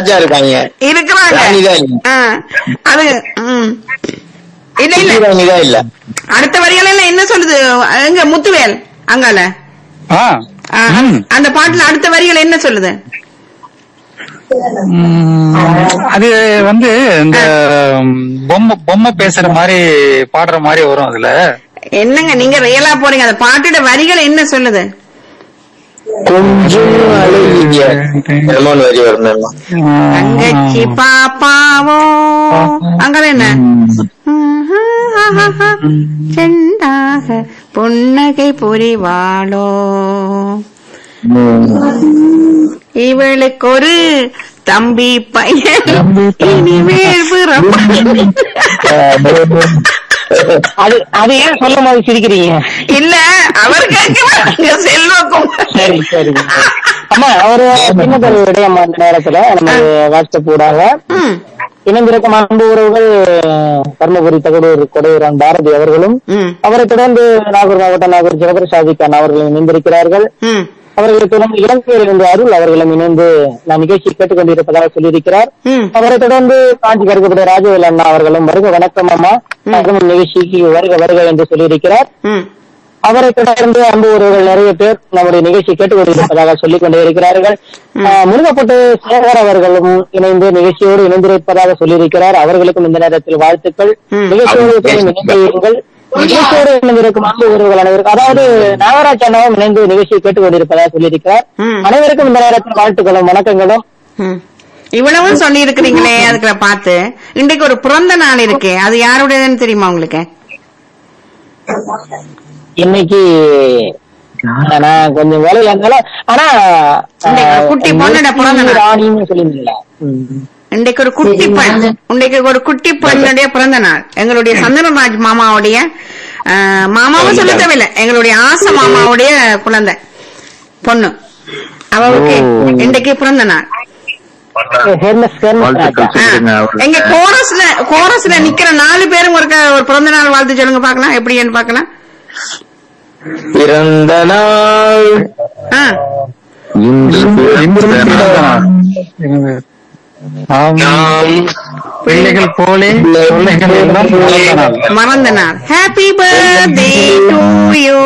ராஜா இருக்காங்க இருக்கிறாங்க ராணிதான் இல்ல. ஆ, அது ம். இல்ல இல்ல ராணி தான் இல்ல அடுத்த வரிகள் எல்லாம் என்ன சொல்லுது எங்க முத்துவேல் அங்கால ஆ ஆ, ம். அந்த பாட்டுல அடுத்த வரிகள் என்ன சொல்லுது ம், அது வந்து இந்த ம், பொம்மை பொம்மை பேசுற மாதிரி பாடுற மாதிரி வரும் அதுல என்னங்க நீங்க ரியலா போறீங்க அந்த பாட்டோட வரிகள் என்ன சொல்லுது கொஞ்சம் அழகிய என்னமோ வரி வரணுமா தங்கச்சி பாப்பாவோ அங்கால என்ன செண்டாக புன்னகை புரிவாளோ இவளுக்கு ஒரு தம்பி பையன் இனிமேல் பிறப்பான். அது அது ஏன் சொல்ல மாதிரி சிரிக்கிறீங்க இல்ல அவர் கேட்க செல்வக்கும் சரி சரி அம்மா ஒரு சின்ன ஒரு விடயம் அந்த நேரத்துல நம்ம வாட்ஸ்அப் ஊடாக ம், இணைந்திருக்கும் அன்பு உறவுகள் தர்மபுரி தகடூர் கொடையூரான் பாரதி அவர்களும் ம், அவரை தொடர்ந்து நாகூர் மாவட்டம் நாகூர் ஜெகபிரசாதி கான் அவர்களும் இணைந்திருக்கிறார்கள் ம், அவர்களை தொடர்ந்து இலங்கையில் இருந்து அருள் அவர்களும் இணைந்து நான் நிகழ்ச்சி கேட்டுக் கொண்டிருப்பதாக சொல்லியிருக்கிறார் ம். அவரை தொடர்ந்து காஞ்சி கருக்கக்கூடிய ராஜவேல் அண்ணா அவர்களும் வருக வணக்கம் அம்மா அதுவும் நிகழ்ச்சிக்கு வருக வருக என்று சொல்லியிருக்கிறார் ம். அவரை தொடர்ந்து அன்பு உறவுகள் நிறைய பேர் நம்முடைய நிகழ்ச்சி கேட்டுக் கொண்டிருப்பதாக சொல்லிக் கொண்டே இருக்கிறார்கள் ஆஹ், முருகப்பட்டு சேகர் அவர்களும் இணைந்து நிகழ்ச்சியோடு இணைந்திருப்பதாக சொல்லியிருக்கிறார் அவர்களுக்கும் இந்த நேரத்தில் வாழ்த்துக்கள் ம். நிகழ்ச்சியோடு எப்போதும் இணைந்திருங்கள் நிகழ்ச்சியோடு இணைந்திருக்கும் அன்பு உறவுகள் அனைவருக்கும் அதாவது நாகராஜ் அண்ணாவும் இணைந்து நிகழ்ச்சியை கேட்டுக் கொண்டிருப்பதாக சொல்லியிருக்கிறார் ம். அனைவருக்கும் இந்த நேரத்தில் வாழ்த்துக்களும் வணக்கங்களும் ம். இவ்வளவும் சொல்லி இருக்கிறீங்களே அதுக்கு நான் பார்த்து இன்றைக்கு ஒரு பிறந்த நாள் இருக்கே அது யாருடையதுன்னு தெரியுமா உங்களுக்கு இன்னைக்கு நான் கொஞ்சம் வேலையில இருந்தாலும் ஆனா இன்னைக்கு ஒரு குட்டி பொண்ணோட பிறந்த நாள். ராணின்னு சொல்லியிருந்தீங்களா ம். இன்றைக்கு ஒரு குட்டி பெண் இன்றைக்கு ஒரு குட்டி பெண்ணுடைய பிறந்த நாள் எங்களுடைய சந்திரராஜ் மாமாவுடைய ஆஹ், மாமாவும் சொல்ல தேவையில்லை எங்களுடைய ஆசை மாமாவுடைய குழந்தை பொண்ணு அவளுக்கு இன்றைக்கு பிறந்த நாள் ஹெர்மஸ் ஹெர்மஸ் ராஜா ஆ. எங்க கோரஸ்ல கோரஸ்ல நிக்கிற நாலு பேரும் ஒரு க- ஒரு பிறந்த நாள் வாழ்த்து சொல்லுங்க பாக்கலாம் எப்படின்னு பாக்கலாம் பிறந்த நாள் ஆ. இன்று பிறந்த நாள். ஆம், நாம் பிள்ளைகள் போலே பிள்ளைகள் எல்லாம் பிறந்த நாள். மறந்த நாள் ஹாப்பி பர்த்டே டு யூ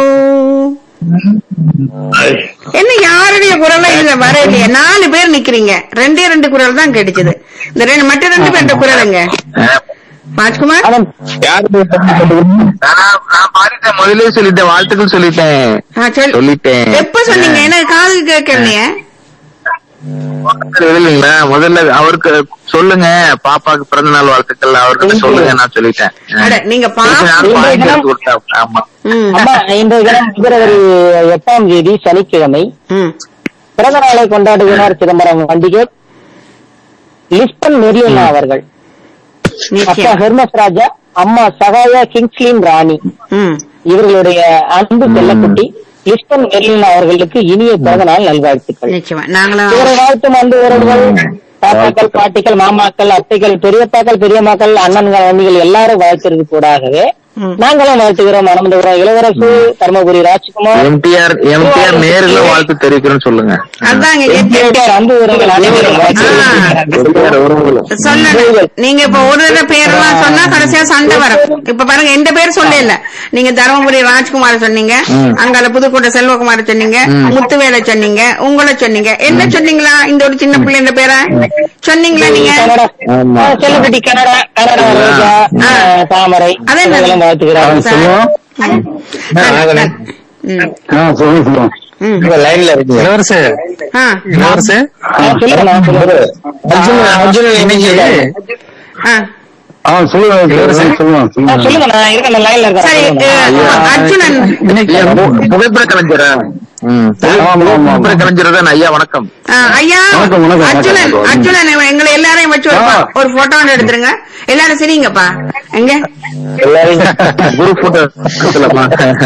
என்ன யாருடைய குரலும் இதுல வரலையே நாலு பேர் நிக்கிறீங்க ரெண்டே ரெண்டு குரல் தான் கிடைச்சது இந்த ரெண்டு மற்ற ரெண்டு பேர்ட்ட குரலுங்க ராஜ்குமார் அவன் யாரு நான் நான் பாடிட்டேன் முதலே சொல்லிட்டேன் வாழ்த்துக்கள் சொல்லிட்டேன் ஆ, சொல்- சொல்லிட்டேன் எப்ப சொன்னீங்க எனக்கு காது கேட்கலையே இல்லைங்களா முதல்ல அவருக்கு சொல்லுங்க பாப்பாக்கு பிறந்த நாள் வாழ்த்துக்கள் அவர்கிட்ட சொல்லுங்க நான் சொல்லிட்டேன் அட, நீங்க பா- திருப்பி யாரும் பாடி எடுத்து கொடுத்தா ஆமா ம், அம்மா இன்றைய தினம் பிப்ரவரி எட்டாம் தேதி சனிக்கிழமை ம். பிறந்த நாளை கொண்டாடுகிறார் சிதம்பரம் வண்டிகே லிஸ்பன் மெரியனா அவர்கள் அப்பா நிச்சயம் ஹெர்மஸ் ராஜா அம்மா சகாயா கிங்ஸ்லின் ராணி ம். இவர்களுடைய அன்பு செல்லக்குட்டி லிஸ்பன் மெரியனா அவர்களுக்கு இனிய பிறந்த நாள் நல்வாழ்த்துக்கள் நிச்சயமா நாங்களும் இவரை வாழ்த்தும் அன்பு உறவுகள் தாத்தாக்கள் பாட்டிகள் மாமாக்கள் அத்தைகள் பெரியப்பாக்கள் பெரியம்மாக்கள் அண்ணன்கள் அண்ணிகள் எல்லாரும் வாழ்த்துறது கூடாகவே ம். நாங்களும் வாழ்த்துகிறோம் அனந்தபுரம் இளவரசு தர்மபுரி ராஜ்குமார் எம்டிஆர் எம்டிஆர் நேர்ல வாழ்த்து தெரிவிக்கிறேன்னு சொல்லுங்க அதாங்க எம்ஜிஆர் அன்பு உறவுகள் அனைவரும் வாழ்த்துகிறோம். எம்டிஆர் உறவுகளும் சொல்லணும் நீங்க இப்ப ஒரு தடவை பேரெல்லாம் சொன்னா கடைசியா சண்டை வரும் இப்ப பாருங்க எந்த பேர் சொல்ல இல்ல நீங்க தருமபுரி ராஜ்குமார் சொன்னீங்க அங்கால புதுக்கோட்டை செல்வகுமார் சொன்னீங்க முத்துவேலை சொன்னீங்க உங்களை சொன்னீங்க என்ன சொன்னீங்களா இந்த ஒரு சின்ன பிள்ளைங்க பேரை சொன்னீங்களா நீங்க கனடா ஆமா. ஆ, செல்லக்குட்டி கனடா கனடா ரோஜா ஆ. ஆ, தாமரை அதே என்ன? இவங்களும் வாழ்த்துகிறார்கள் சார். ஆகணும். ம். ம். லைன்ல இருக்கு இளவரசு ஆ. இளவரசு ஆ, சொல்லுங்க நான் சொல்லுங்க. அர்ஜுன் அர்ஜுன் இன்னைக்கு ஆ. ஆ, சொல்லுங்க நான் இருக்கேன் நான் லைன்ல சரி இருக்கேன் அஹ், அர்ஜுனன் இன்னைக்கு புகைப்பட கலைஞரா ம். புகைப்பட கலைஞர் தான் ஐயா வணக்கம் அஹ், ஐயா அர்ஜுனன் அர்ஜுனன் எங்களை எல்லாரையும் வச்சு ஒரு பா- ஒரு போட்டோ ஒன்று எடுத்துருங்க எல்லாரும் சரிங்கப்பா எங்க எல்லாரும் குரு போட்டோ எடுத்துலாமா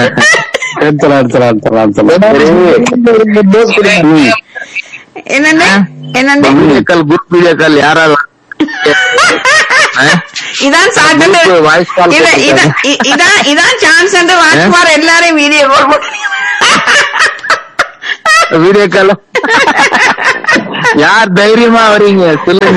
என்னன்னு என்னன்னு video call group video call யாராவது இதான் சாட்டு வாய்ஸ் கால் இல்ல இதான் இ- இதான் இதான் சான்ஸ் ராஜ்குமார் எல்லாரையும் வீடியோ கால் வீடியோ கால் யார் தைரியமா வரீங்க சொல்லுங்க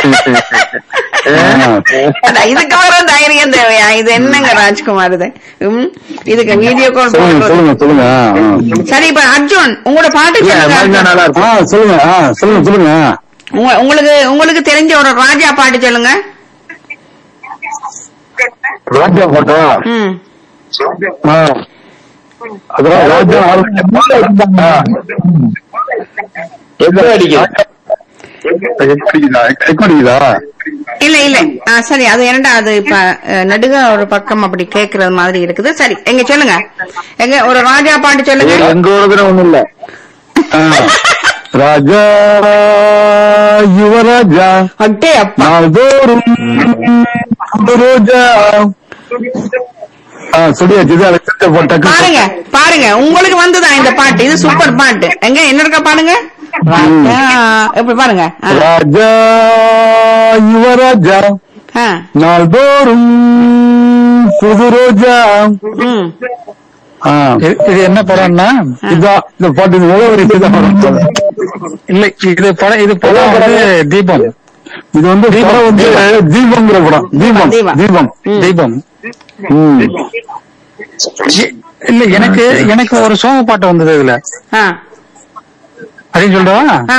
அதான், இதுக்கு வர தைரியம் தேவையா இது என்னங்க ராஜ்குமார் இது ம், இதுக்கு வீடியோ கால் சொல்லுங்க போடுறது சொல்லுங்க சொல்லுங்க ஆ, சரி இப்ப அர்ஜுன் உங்களோட பாட்டு இல்ல, சொல்லுங்க மறுநாள் அர்ஜுன். நல்லா ஆ. இருக்கும் ஆ, சொல்லுங்க ஆ, சொல்லுங்க சொல்லுங்க உங்க- உங்களுக்கு உங்களுக்கு தெரிஞ்ச ஒரு ராஜா பாட்டு சொல்லுங்க ராஜா போட்டோ ம் ஆ. அதான் ராஜா ஆ. எது அடிக்குது எக்கோ அடிக்குதா எக்கோ அடிக்குதா இல்ல இல்ல ஆ, சரி அது என்னடா அது இப்ப அஹ், நடுக ஒரு பக்கம் அப்படி கேக்குறது மாதிரி இருக்குது சரி எங்க சொல்லுங்க எங்க ஒரு ராஜா பாட்டு சொல்லுங்க எங்க ஊருக்கு ஒண்ணும் இல்ல ஆ. ராஜா யுவராஜா அட்டே அப்பா நாள்தோறும் புது ரோஜா ஆ சொல்லியாச்சு இது அதுக்கு அடுத்த போட்ட பாருங்க பாருங்க உங்களுக்கு வந்துதான் இந்த பாட்டு இது சூப்பர் பாட்டு எங்க என்ன இருக்கா பாருங்க ராஜா எப்படி பாருங்க ஆ, ராஜா யுவராஜா ஆ, நாள்தோறும் புது ரோஜா ம். இது என்ன படம்னா இதான் இந்த பாட்டு இது முதல் வரி இதுதான் படம் இல்ல இது படம் இது படம் வந்து தீபம் இது வந்து படம் வந்து தீபம்ங்கிற படம் தீபம் தீபம். தீபம் ம். தீபம் ம். இ- இல்ல எனக்கு எனக்கு ஒரு சோக பாட்டு வந்தது இதுல ஆ, அதையும் சொல்றவா ஆ.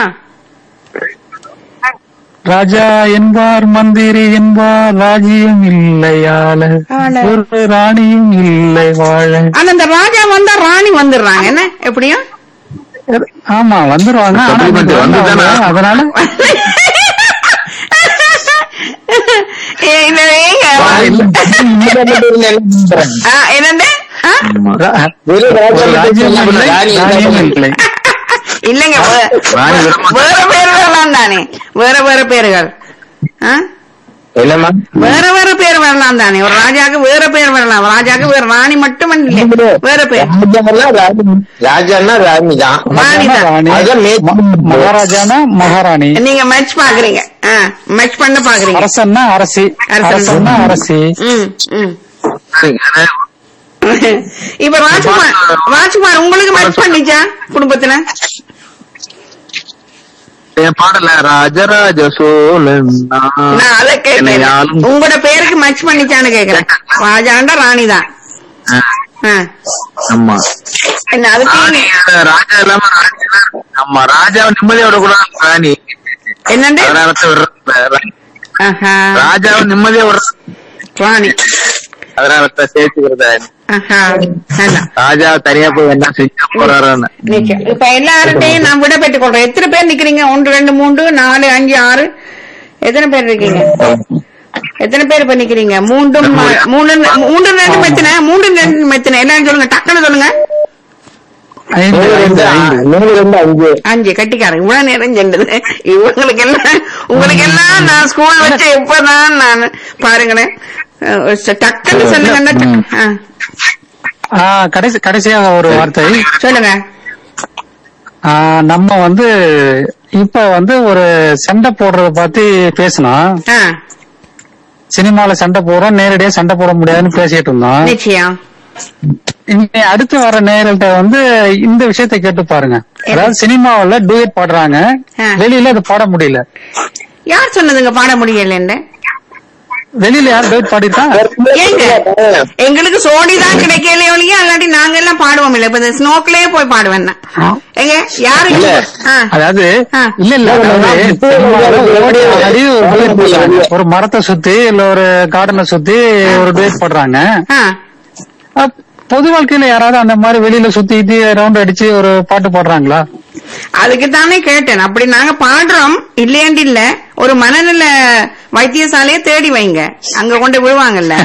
ராஜா என்பார் மந்திரி என்பார் ராஜ்யம் இல்லையால ஆள. ஒரு ராணியும் இல்லை வாழ ஆனா இந்த ராஜா வந்தா ராணி வந்துடுறாங்க என்ன எப்படியும் ஆமா வந்துருவாங்க ஆனா Supplement இன்னைக்கு வந்துதானா? வந்தாங்க. அதனால ஏ, இல்ல, ஏங்க. ஆ, என்னண்டு ஆ? ரா- ஒரு ராஜ்யம் இல்லை ராணியும் இல்லை இல்லைங்க வே- ராணி விட மாட்டாங்க. வேற பேர்கள் தானே வேற வேற பேர்கள் ஆ? இல்லம்மா வேற வேற பேர் வரலாம் தானே ஒரு ராஜாக்கு வேற பேர் வரலாம் ராஜாக்கு வேற ராணி மட்டும் இல்ல வேற பேர் ராஜான்னா ராணி தான் ராணி தான் ராணி அதான் மே- ம- மகாராஜானா மகாராணி நீங்க மேட்ச் பாக்குறீங்க மேட்ச் பண்ண பாக்குறீங்க அரசன்னா அரசி அரசன். அரசன்னா அரசி ம் ம் இப்ப ராஜ்குமார் ராஜ்குமார் உங்களுக்கு மேட்ச் பண்ணிச்சா குடும்பத்துல என் பாடல ராஜராஜ சோழன் நான். நான் அதை என்னை கேட்கிறேன் ஆளும் உங்களோட பேருக்கு மேட்ச் பண்ணிச்சான்னு கேக்குறேன் ராஜாண்டா ராணி தான் ஆ, ஆ. ஆமா என்ன அதுக்கு ராணி ராஜா இல்லாம ராணி எல்லாம் ஆமா ராஜாவை நிம்மதியோட கூட ராணி என்னண்டு அதனால தான் விடுறது ராணி. ஆஹா ராஜாவை நிம்மதியா விடுற ராணி அதனால தான் சேர்த்துக்கிறது ஆஹா நல்லா ராஜா தனியா போய் என்ன செஞ்சு போறாருன்னு நிச்சயம். இப்ப எல்லார்ட்டையும் நான் விட பெற்றுக் கொள்றேன் எத்தனை பேர் நிக்கிறீங்க ஒன்று ரெண்டு மூன்று நாலு அஞ்சு ஆறு எத்தனை பேர் இருக்கீங்க எத்தனை பேர் இப்ப நிக்கிறீங்க மூன்றும் மூணு மூன்று ரெண்டு மெத்தனை மூன்று ரெண்டு மெத்தனை எல்லாரும் சொல்லுங்க டக்குன்னு சொல்லுங்க ஐந்து ஐந்து ஐந்து மூணு ரெண்டு அஞ்சு அஞ்சு கட்டிக்காரன் இவ்வளவு நேரம் சென்றது இவங்களுக்கு எல்லாம் உங்களுக்கு எல்லாம் நான் ஸ்கூல் வச்ச இப்பதான் நான் பாருங்களேன் அஹ் ச- டக்குன்னு சொல்லுங்கன்னா டக்கு- ஆ, ஆ, கடைசி கடைசியாக ஒரு வார்த்தை சொல்லுங்க ஆ, நம்ம வந்து இப்ப வந்து ஒரு சண்டை போடுறத பத்தி பேசணும் ஆ, சினிமால சண்டை போடுறோம் நேரடியா சண்டை போட முடியாதுன்னு பேசிட்டு இருந்தோம் நிச்சயம் இனி அடுத்து வர நேரல்கிட்ட வந்து இந்த விஷயத்தை கேட்டு பாருங்க அதாவது சினிமாவுல டூயட் பாடுறாங்க ஆ. வெளியில அது பாட முடியல யார் சொன்னதுங்க பாட முடியலன்னு வெளியில யார் டூயட் பாடிருக்கா ஏங்க எங்களுக்கு சோடி தான் கிடைக்கலையே ஒழிய அல்லாட்டி நாங்க எல்லாம் பாடுவோம் இல்ல இப்ப இந்த ஸ்னோக்லயே போய் பாடுவேன் நான். ஏங்க யாரு இல்ல. ஆ, அதாவது ஆ. இல்ல இல்ல அதாவது சினிமாவுல ஓடி ஆடி ஒரு duet போடுறாங்க. ஒரு மரத்தை சுத்தி இல்ல ஒரு கார்டனை சுத்தி ஒரு டூயட் போடுறாங்க ஆ. அப்- பொது வாழ்க்கையில யாராவது அந்த மாதிரி வெளியில சுத்திட்டு ரவுண்ட் அடிச்சு ஒரு பாட்டு பாடுறாங்களா அதுக்கு தானே கேட்டேன் அப்படி நாங்க பாடுறோம் இல்லையாண்டு இல்ல ஒரு மனநல வைத்தியசாலையை தேடி வைங்க அங்க கொண்டு விடுவாங்கல்ல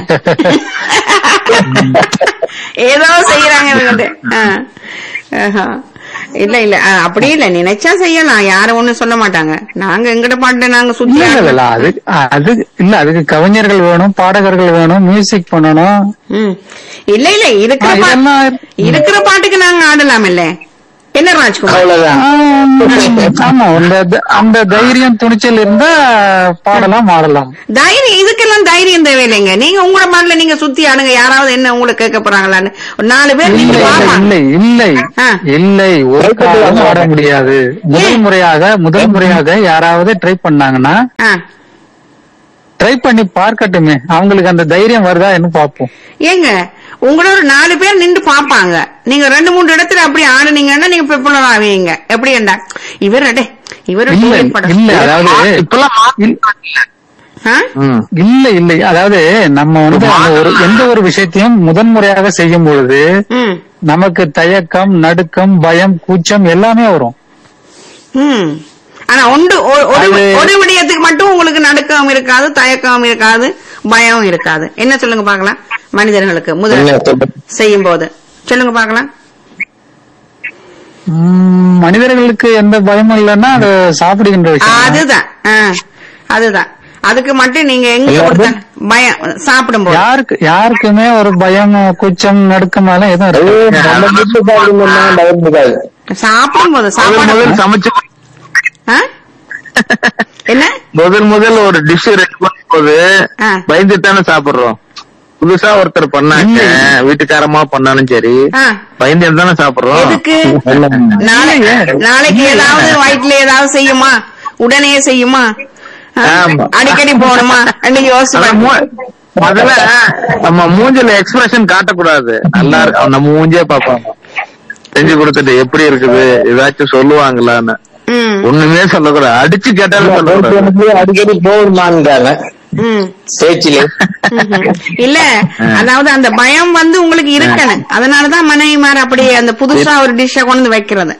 ஏதோ செய்யறாங்க இவங்க. ஆ. ஆஹா. இல்ல இல்ல ஆ, அப்படி இல்ல நினைச்சா செய்யலாம் யாரும் ஒண்ணும் சொல்ல மாட்டாங்க நாங்க எங்கட பாட்டு நாங்க சுத்தி இல்ல இல்ல, இல்ல அது அது இல்ல அதுக்கு கவிஞர்கள் வேணும் பாடகர்கள் வேணும் மியூசிக் பண்ணணும் ம். இல்ல இல்ல இருக்கிற ஆ, பா- இதெல்லாம் இருக்கிற பாட்டுக்கு நாங்க ஆடலாம் இல்ல என்ன ராஜ்குமார் அவ்வளவுதான் ஆமா அந்த த- அந்த தைரியம் துணிச்சல் இருந்தா பாடலாம் ஆடலாம் தைரியம் இதுக்கெல்லாம் தைரியம் தேவையில்லைங்க நீங்க உங்களோட பாடல நீங்க சுத்தி ஆடுங்க யாராவது என்ன உங்களை கேட்க போறாங்களான்னு ஒரு நாலு பேர் நீங்க இல்லை பாப்பா இல்லை இல்லை ஆ. இல்லை ஒரு காலம் ஆட முடியாது முதல் முறையாக முதல் முறையாக யாராவது ட்ரை பண்ணாங்கன்னா ஆ. ட்ரை பண்ணி பார்க்கட்டுமே அவங்களுக்கு அந்த தைரியம் வருதா என்ன பார்ப்போம் ஏங்க உங்களோட ஒரு நாலு பேர் நின்று பாப்பாங்க நீங்க ரெண்டு மூணு இடத்துல அப்படி ஆடுனீங்கன்னா நீங்க பிற்புலம் ஆவீங்க எப்படி என்ன இவர் அடே இவர் இல்லை இல்லை அதாவது இப்பெல்லாம் மாத்திட்டாங்கல்ல. ம். இல்லை இல்லை அதாவது நம்ம வந்து அந்த ஒரு எந்த ஒரு விஷயத்தையும் முதன்முறையாக செய்யும் பொழுது ம் நமக்கு தயக்கம் நடுக்கம் பயம் கூச்சம் எல்லாமே வரும் ம் ஆனா ஒன்று ஒ- ஒரு அது- ஒரு விடயத்துக்கு மட்டும் உங்களுக்கு நடுக்கம் இருக்காது தயக்கம் இருக்காது பயம் இருக்காது என்ன சொல்லுங்க பார்க்கலாம் மனிதர்களுக்கு முதல் என்ன சொல்றது? செய்யும் போது சொல்லுங்க பார்க்கலாம் உம், மனிதர்களுக்கு எந்த பயமும் இல்லைன்னா அது சாப்பிடுகின்ற விஷயம் அதுதான் ஆ, அதுதான் அதுக்கு மட்டும் நீங்க எங்க கொடுத்த பயம் சாப்பிடும் போது யாருக்கு யாருக்குமே ஒரு பயம் கூச்சம் நடுக்கம் எல்லாம் எதுவும் ஐயோ, இருக்காது நம்ம வீட்டு பாருங்கன்னா பயம் இருக்காது சாப்பிடும் போது முதல் சாப்பாடு முதல் சமைச்சு ஆ? என்ன முதல் முதல் ஒரு டிஷ் ரெடி பண்ணும் போது ஆ. பயந்துட்டு தானே சாப்பிடுறோம் புதுசா ஒருத்தர் பண்ணாங்க வீட்டுக்காரமா பண்ணாலும் சரி ஆ. பயந்து தானே சாப்பிடுறோம் எதுக்கு நாளை நாளைக்கு ஏதாவது வயிற்றுல ஏதாவது செய்யுமா உடனே செய்யுமா ஆ? ஆமா. அடிக்கடி போகணுமா நீங்க யோசிச்சு ஆனா பாருங்க. மூ- முதல்ல நம்ம மூஞ்சில எக்ஸ்பிரஷன் காட்டக்கூடாது நல்லா இருக்கு நம்ம மூஞ்சே பாப்பாங்க செஞ்சு கொடுத்துட்டு எப்படி இருக்குது ஏதாச்சும் சொல்லுவாங்களான்னு ம் ஒண்ணுமே சொல்லக்கூடாது அடிச்சு கேட்டாலும் சொல்லக்கூடாது அடிக்கடி போகுமான்றாங்க ம் பேச்சிலே ம்ஹும். இல்ல அதாவது அந்த பயம் வந்து உங்களுக்கு இருக்கணும் அதனாலதான் மனைவிமார் அப்படி அந்த புதுசா ஒரு டிஷ்ஷ கொண்டு வந்து வைக்கிறது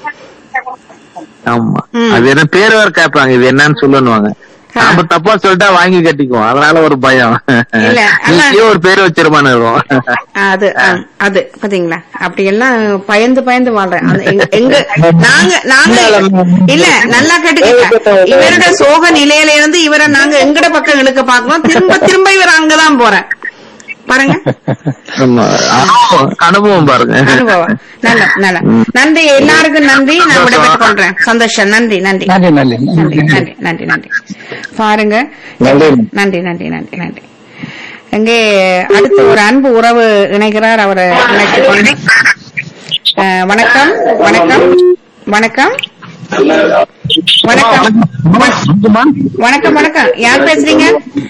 ஆமா ம். அது என்ன பேர் வேற கேட்பாங்க இது என்னன்னு சொல்லுவாங்க ஆ. நாம தப்பா சொல்லிட்டா வாங்கி கட்டிக்குவோம் அதனால ஒரு பயம் இல்ல, ஆனா- நீயே ஒரு பேர் வச்சிருமான்னு இருக்கும் அது ஆ, அது பாத்தீங்களா அப்படி எல்லாம் பயந்து பயந்து வாழ்றேன் அது எங்க- எங்க நாங்க நாங்க இல்ல நல்லா கேட்டுக்கங்க இவரோட சோக நிலையில இருந்து இவரை நாங்க எங்கட பக்கம் இழுக்க பாக்குறோம் திரும்ப திரும்ப இவர் அங்கதான் போறேன் பாருங்க ஆமா. அனுபவம், அனுபவம் பாருங்க அனுபவம் நல்ல நல்ல நன்றி எல்லாருக்கும் நன்றி நான் விடைபெற்றுக் கொள்றேன் சந்தோஷம் நன்றி நன்றி நன்றி நன்றி நன்றி நன்றி நன்றி நன்றி பாருங்க நன்றி. நன்றி நன்றி நன்றி நன்றி எங்கே அடுத்து ஒரு அன்பு உறவு இணைகிறார் அவரை இணைத்துக் கொண்டு அஹ், வணக்கம் வணக்கம் வணக்கம் வணக்கம் வணக்கம் வணக்கம் யார் பேசுறீங்க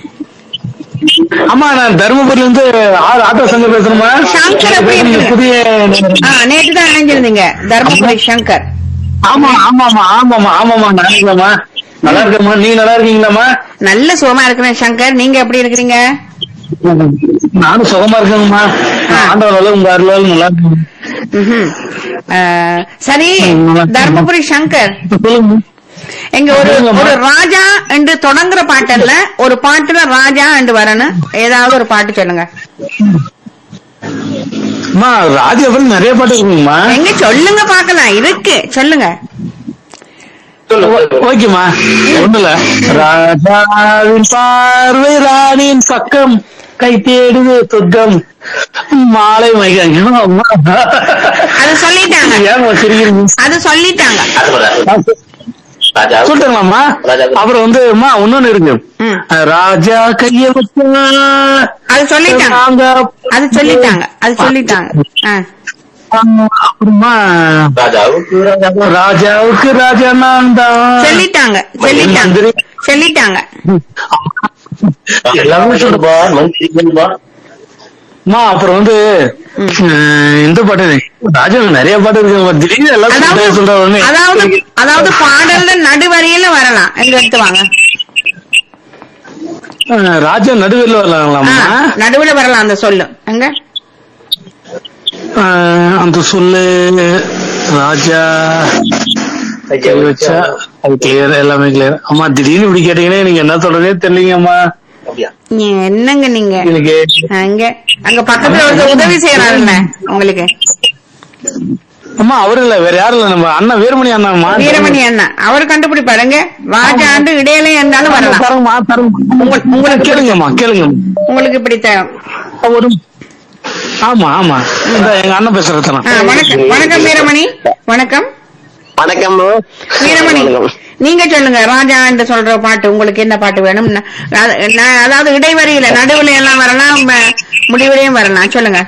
ஆமா நான் தருமபுரியில இருந்து ஆ- ஆட்டோ சங்கம் பேசுறேமா சங்கர் எப்படி இருக்கீங்க? புதிய ஆ நேற்று தான் இணைஞ்சிருந்தீங்க தர்மபுரி சங்கர் ஆமா ஆமாமா ஆமாமா ஆமாமா நல்லா இருக்கேம்மா நல்லா இருக்கேம்மா நீங்க நல்லா இருக்கீங்களாம்மா நல்ல சுகமா இருக்கிறேன் சங்கர் நீங்க எப்படி இருக்கிறீங்க நானும் சுகமா இருக்கேங்கம்மா ஆண்டவரால உங்க அருளால நல்லா இருக்கேன் ம்ஹும். அஹ், சரி தர்மபுரி சங்கர் சொல்லுங்க எங்க ஒரு ஒரு ராஜா என்று தொடங்குற பாட்டல்ல ஒரு பாட்டுல ராஜா என்று வரணும் ஏதாவது ஒரு பாட்டு சொல்லுங்க அம்மா ராஜாபுரம் நிறைய பாட்டு இருக்குங்கம்மா எங்க சொல்லுங்க பாக்கலாம் இருக்கு சொல்லுங்க ஓ- ஓகேம்மா ஒண்ணுல ராஜாவின் பார்வை ராணியின் பக்கம் கை தேடுது சொர்க்கம் மாலை மையம் அம்மா அது சொல்லிட்டாங்க ஏன் சிரிக்கிறீங்க அது சொல்லிட்டாங்க சொல்லிட்டாங்களாம்மா அப்புறம் வந்து அம்மா இன்னொன்னு இருக்கு ம். ராஜா கைய வச்சா அது சொல்லிட்டாங்க நாங்க அது சொல்லிட்டாங்க அது சொல்லிட்டாங்க ஆ. அப்புறமா ராஜாவுக்கு ராஜா நான் தான் சொல்லிட்டாங்க சொல்லிட்டாங்க சொல்லிட்டாங்க எல்லாமே சொல்லுப்பா அம்மா அப்புறம் வந்து அஹ், இந்த பாட்டு ராஜா நிறைய பாட்டு இருக்கு திடீர்னு அதாவது எல்லாத்தையும் சொல்ற உடனே அதாவது அதாவது பாடல்ல நடுவரியில வரலாம் எங்க எடுத்து வாங்க அஹ், ராஜா நடுவில் ஆ, வரலாங்களாம்மா நடுவுல வரலாம் அந்த சொல்லு எங்க அஹ், அந்த சொல்லு ராஜா கை வச்சா அது கிளியர் எல்லாமே கிளியர் அம்மா திடீர்னு இப்படி கேட்டீங்கன்னா எனக்கு என்ன சொல்றதே தெரியலங்க அம்மா நீ என்னங்க நீங்க எனக்கு அங்க அங்க பக்கத்துல வந்து உதவி செய்யறாருல்ல உங்களுக்கு அம்மா அவரு இல்ல வேற யாரும் இல்ல நம்ம அண்ணா வீரமணி அண்ணாம்மா வீரமணி அண்ணா அவர் கண்டுபிடிப்பாருங்க ராஜாண்டு இடையில இருந்தாலும் வரலாம் தரங்கம்மா தரங்க உங்களுக்கு கேளுங்கம்மா கேளுங்க உங்களுக்கு இப்படி தரும் ஒரு ஆமா ஆமா இந்த எங்க அண்ணன் பேசுறதுலாம் ஆ, வணக்கம் வணக்கம் வீரமணி வணக்கம் வணக்கம் வீரமணி வணக்கம். நீங்க சொல்லுங்க ராஜா என்று சொல்ற பாட்டு உங்களுக்கு என்ன பாட்டு வேணும் ந- அத- ந- அதாவது இடைவெளியில நடுவுல எல்லாம் வரலாம் ம- முடிவுலயும் வரலாம் சொல்லுங்க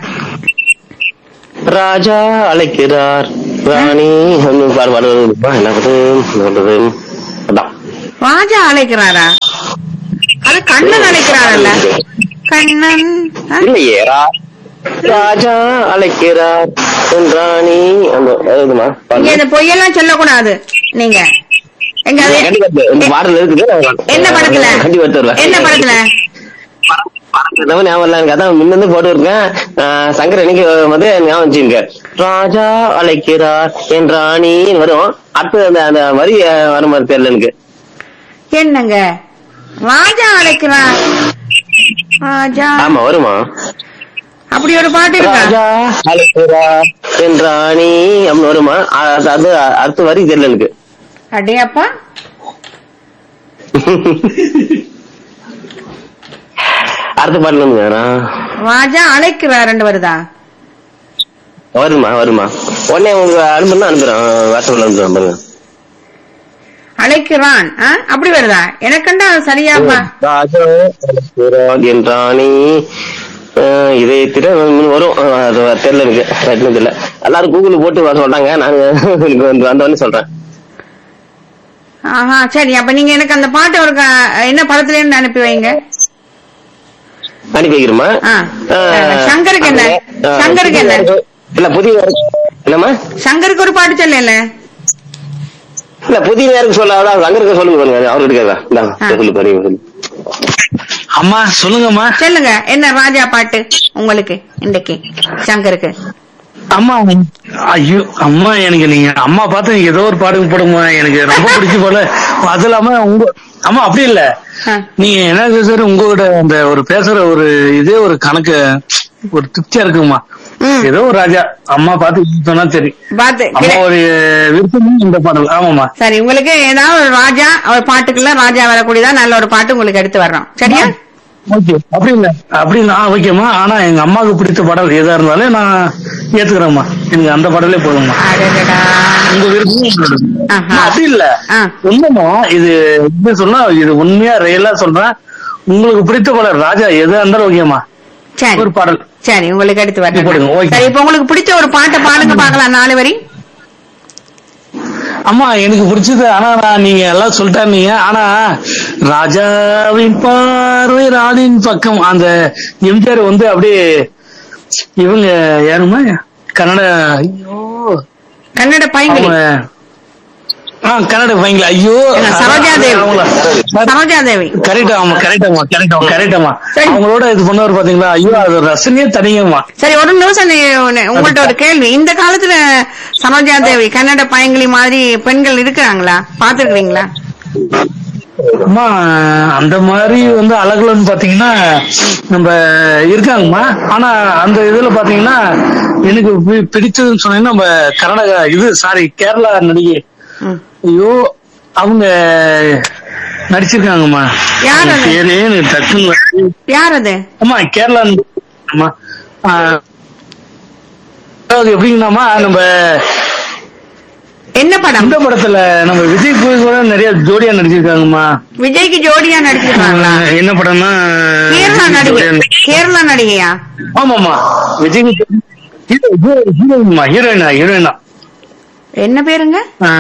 ராஜா அழைக்கிறார் ராணி வந்து பாரு, பாரு, பாரு, என்ன பண்றது என்ன பண்றது அதான் ராஜா அழைக்கிறாரா அது கண்ணன் அழைக்கிறாரல்ல கண்ணன் ஆ? இல்லையே ரா- ராஜா அழைக்கிறார் உன் ராணி அந்த அதுமா இங்க இந்த பொய்யெல்லாம் சொல்லக்கூடாது நீங்க எங்க அது கண்டிப்பா இந்த பாடல் இருக்குது நான் என்ன படத்துல கண்டிப்பா தருவேன் என்ன படத்துல படத்துல ஞாபகம் இல்ல எனக்கு அதான் முன்ன இருந்து போட்டு இருக்கேன் ஆஹ் சங்கர் இன்னைக்கு வந்து ஞாபகம் வச்சுங்க ராஜா அழைக்கிறார் என் ராணி வரும் அடுத்து அந்த அந்த வரி ஆஹ் வர மாதிரி தெரியல எனக்கு என்னங்க ராஜா அழைக்கிறார் ராஜா ஆமா வருமா அப்படி ஒரு பாட்டு இருக்கா ராஜா அழைக்கிறார் என் ராணி அப்படின்னு வருமா அது அது அடுத்த வரி தெரியல எனக்கு அடே அப்பா அடுத்த பாட்டுல இருந்து வேணாம் ராஜா அழைக்கிறாருன்னு வருதா வருமா வருமா உடனே உங்களுக்கு அனுப்புனா அனுப்புறேன் வாட்ஸ்அப்ல அனுப்புறேன் பாருங்க அழைக்கிறான் ஆ? அப்படி வருதா எனக்கண்டா அது சரியாப்பா ராஜா அழைக்கிறார் என் ராணி ஆஹ் இதே திட வரும் ஆஹ் அது தெரியல எனக்கு கரெக்ட்னு தெரியல எல்லாரும் கூகுள் போட்டு வர சொல்றாங்க நான் எனக்கு வந்து வந்தோடனே சொல்றேன் ஆஹா சரி அப்ப நீங்க எனக்கு அந்த பாட்டு ஒரு க- என்ன படத்துல இருந்து அனுப்பி வைங்க அனுப்பி வைக்கிறோமா ஆ. ஆஹ் சங்கருக்கு என்ன? ஆஹ் சங்கருக்கு என்ன? இல்ல புதிய என்னம்மா சங்கருக்கு ஒரு பாட்டு சொல்லல இல்ல புதிய நேருக்கு சொல்லாத சங்கருக்கு சொல்லுங்க பாருங்க அவர்கிட்ட கேட்கலாம் இந்தாங்க, ஆ. சொல்லு பாருங்க சொல்லு. அம்மா சொல்லுங்கம்மா சொல்லுங்க என்ன ராஜா பாட்டு உங்களுக்கு இன்னைக்கு சங்கருக்கு அம்மா ஐயோ அம்மா எனக்கு நீங்க அம்மா பார்த்து நீங்க ஏதோ ஒரு பாடுங்க போடுமா எனக்கு ரொம்ப பிடிச்சு போல அது இல்லாம உங்க அம்மா அப்படி இல்ல ஆ. நீங்க என்ன சார் உங்ககிட்ட அந்த ஒரு பேசுற ஒரு இதே ஒரு கணக்கு ஒரு திருப்தியா இருக்குமா ம். ஏதோ ஒரு ராஜா அம்மா பார்த்து சொன்னா சரி பாத்து அம்மா ஒரு விருப்பமும் இந்த பாடல் ஆமாமா சரி உங்களுக்கு ஏதாவது ஒரு ராஜா ஒரு பாட்டுக்குள்ள ராஜா வரக்கூடியதா நல்ல ஒரு பாட்டு உங்களுக்கு எடுத்து வர்றோம் சரியா ஓகே அப்படி இல்ல அப்படி இல்ல ஆ, ஓகேம்மா ஆனா எங்க அம்மாவுக்கு பிடித்த பாடல் எதா இருந்தாலும் நான் ஏத்துக்கிறேம்மா எனக்கு அந்த பாடலே போதும்மா அடடடா. உங்க விருப்பம் உங்களோட. ஆஹா. அம்மா, அப்படி இல்ல ஆ. உண்மைமா இது எப்படி சொன்னா இது உண்மையா ரியலா சொல்றேன் உங்களுக்கு பிடித்த பாடல் ராஜா எதா இருந்தாலும் ஓகேம்மா சரி ஒரு பாடல் சரி உங்களுக்கு எடுத்து போடுங்க, வரேன் ஓகே. சரி இப்ப உங்களுக்கு பிடிச்ச ஒரு பாட்டை பாடுங்க பாக்கலாம் நாலு வரி அம்மா எனக்கு பிடிச்சது ஆனா நான் நீங்க எல்லாம் சொல்லிட்டாருந்தீங்க ஆனா ராஜாவின் பார்வை ராணின் பக்கம் அந்த எம்ஜிஆர் வந்து அப்படியே இவங்க யாருமா கன்னட ஐயோ கன்னட பைங்கிலி அவங்க ஆ கன்னட பையங்களா ஐயோ என்ன, சரோஜா தேவி. சரோஜா தேவி கரெக்டா ஆமா கரெக்டாமா கரெக்டாமா கரெக்டாமா சரி. அவங்களோட இது பண்ணவர் பாத்தீங்களா ஐயோ அது ரசனையே தனியம்மா சரி ஒரு நிமிஷம் நீ- உன்னை- உங்கள்ட்ட ஒரு கேள்வி இந்த காலத்துல சரோஜா தேவி கன்னட பையங்கிலி மாதிரி பெண்கள் இருக்கிறாங்களா பாத்துருக்கீங்களா அம்மா அந்த மாதிரி வந்து அழகுலன்னு பாத்தீங்கன்னா நம்ம இருக்காங்கம்மா ஆனா அந்த இதுல பாத்தீங்கன்னா எனக்கு பி- பிடிச்சதுன்னு சொன்னீங்கன்னா நம்ம கர்நாடகா இது சாரி கேரளா நடிகை ம். ஐயோ அவங்க நடிச்சிருக்காங்கம்மா யார் அது? பேரே எனக்கு டக்குன்னு வரல. யார் அது அம்மா கேரளா அம்மா ஆ, அதாவது எப்படிங்கன்னாமா நம்ம என்ன படம் இந்த படத்துல நம்ம விஜய் கூட நிறைய ஜோடியா நடிச்சிருக்காங்கம்மா விஜய்க்கு ஜோடியா நடிச்சிருக்காங்களா ஆஹ் என்ன படம்னா கேரளா நடிகை கேரளா நடிகையா ஆமாமா விஜய் ஹீரோயின்மா ஹீரோயினா ஹீரோயினா என்ன பேருங்க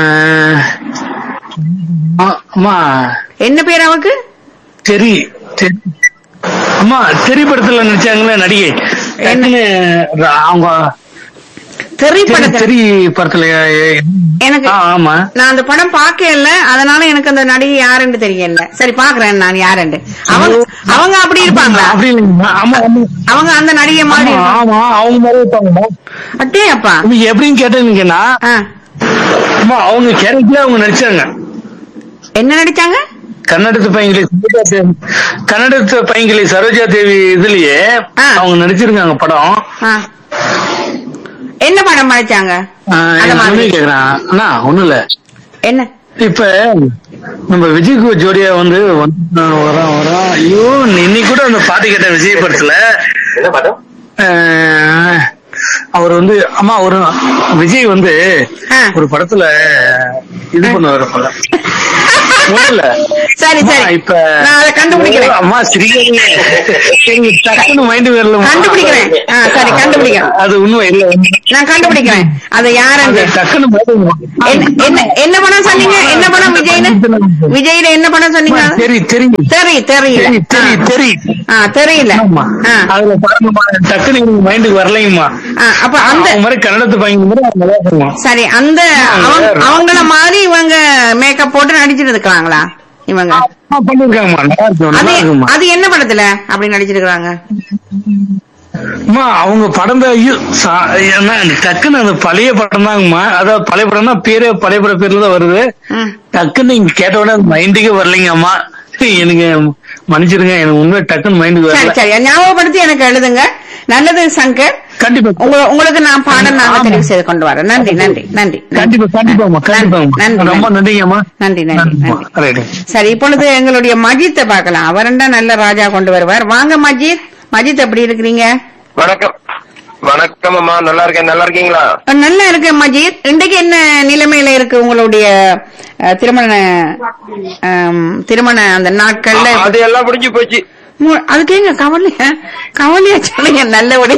அம்மா என்ன பேர் அவக்கு தெரி தெரி அம்மா தெரி படத்துல நடிச்சாங்களே நடிகை டக்குன்னு ர- அவங்க தெரி திரைப்படத்தில் தெரி படத்துல எனக்கு ஆ, ஆமா நான் அந்த படம் பார்க்கல அதனால எனக்கு அந்த நடிகை யாருன்னு தெரியல சரி பாக்குறேன் நான் யாருன்னு அவங்க அவங்க அப்படி இருப்பாங்களா அப்படி இல்லைங்கம்மா ஆமா ஆமா அவங்க அந்த நடிகை மாதிரி ஆமா, இருப்பாங்க. ஆமா அவங்க மாதிரி இருப்பாங்கம்மா அட்டே அப்பா நீங்க எப்படின்னு கேட்டீங்கன்னா ஆ. அம்மா அவங்க கேரக்டரே அவங்க நடிச்சாங்க என்ன நடிச்சாங்க கன்னடத்து பையங்களி சரோஜா தேவி கன்னடத்து பையங்களி சரோஜா தேவி இதுலயே ஆ. அவங்க நடிச்சிருக்காங்க படம் ஆ. என்ன படம் நடிச்சாங்க ஆஹ் அந்த என் மாதிரி. தம்பி கேக்குறான் அண்ணா ஒண்ணும் இல்ல என்ன இப்ப நம்ம விஜய்க்கு ஜோடியா வந்து வந்து வரான் வரான் ஐயோ இன்னைக்கு கூட அந்த பாட்டு கேட்ட விஜய் படத்துல என்ன படம் அஹ், அவர் வந்து அம்மா ஒரு விஜய் வந்து ஆ. ஒரு படத்துல இது பண்ணுவாரு போல ஒண்ணுல்ல. சரி அம்மா, சரி இப்ப நான் அதை கண்டுபிடிக்கிறேன் அம்மா சிரிக்கிறீங்க எனக்கு டக்குன்னு மைண்ட் வரல கண்டுபிடிக்கிறேன் ஆ, சரி கண்டுபிடிக்கிறேன் அது உண்மை இல்ல நான் கண்டுபிடிக்கிறேன் அது அது யாருன்னு டக்குன்னு mind என்ன என்ன என்ன படம் சொன்னீங்க என்ன படம் விஜய்னு விஜய்ல என்ன படம் சொன்னீங்க அம்மா, தெரியும் தெரியும் தெரி தெரியல தெரியும் தெரியும் தெரியும் ஆ தெரியல ஆமா. ஆ, அதுல பாருங்கம்மா டக்குன்னு எனக்கு மைண்டுக்கு வரலைங்கம்மா ஆ, அப்ப அந்த அவங்க மாதிரி கன்னடத்து பையன் மாதிரி அவங்க நல்லா இருக்குமா சரி அந்த அவங்க அவங்கள மாதிரி இவங்க மேக்கப் போட்டு நடிச்சிட்டு இருக்காங்களா இவங்க ஆ, பண்ணிருக்காங்கம்மா நல்லா இருக்கும் அது நல்லா இருக்குமா அது என்ன படத்துல அப்படி நடிச்சிருக்காங்க அம்மா அவங்க படம் தான் ஐயோ, சா- ஏன்னா டக்குன்னு அந்த பழைய படம் தாங்கம்மா அதாவது பழைய படம்னா பேரே பழைய பட பேர்ல தான் வருது ம். டக்குன்னு நீங்க கேட்ட உடனே மைண்டுக்கே வரலைங்க அம்மா எனக்கு மன்னிச்சிருங்க எனக்கு உண்மை டக்குன்னு மைண்டுக்கு சரி வரல சரி ஞாபகப்படுத்தி எனக்கு எழுதுங்க நல்லது சங்கர் கண்டிப்பா உங்க- உங்களுக்கு நான் பாடம் நாங்க ஆமா. தெரிவு செய்து கொண்டு வரேன் நன்றி நன்றி நன்றி கண்டிப்பா கண்டிப்பாமா கண்டிப்பாமா நன்றி, ரொம்ப நன்றிங்கம்மா நன்றி நன்றி நன்றிம்மா. நன்றி ரைட்டு சரி இப்பொழுது எங்களுடைய மஜித்தை பார்க்கலாம் அவரண்டா நல்ல ராஜா கொண்டு வருவார் வாங்க மஜித் மஜித் எப்படி இருக்கிறீங்க வணக்கம் வணக்கம் அம்மா நல்லா இருக்கேன் நல்லா இருக்கீங்களா நல்லா இருக்கு மஜித் இன்றைக்கு என்ன நிலைமையில இருக்கு உங்களுடைய அஹ், திருமண அம், திருமண அந்த நாட்கள்ல அது எல்லாம் முடிஞ்சு போச்சு மு- அதுக்கு எங்க கவலையா கவலையா சொல்லுங்க நல்ல உடை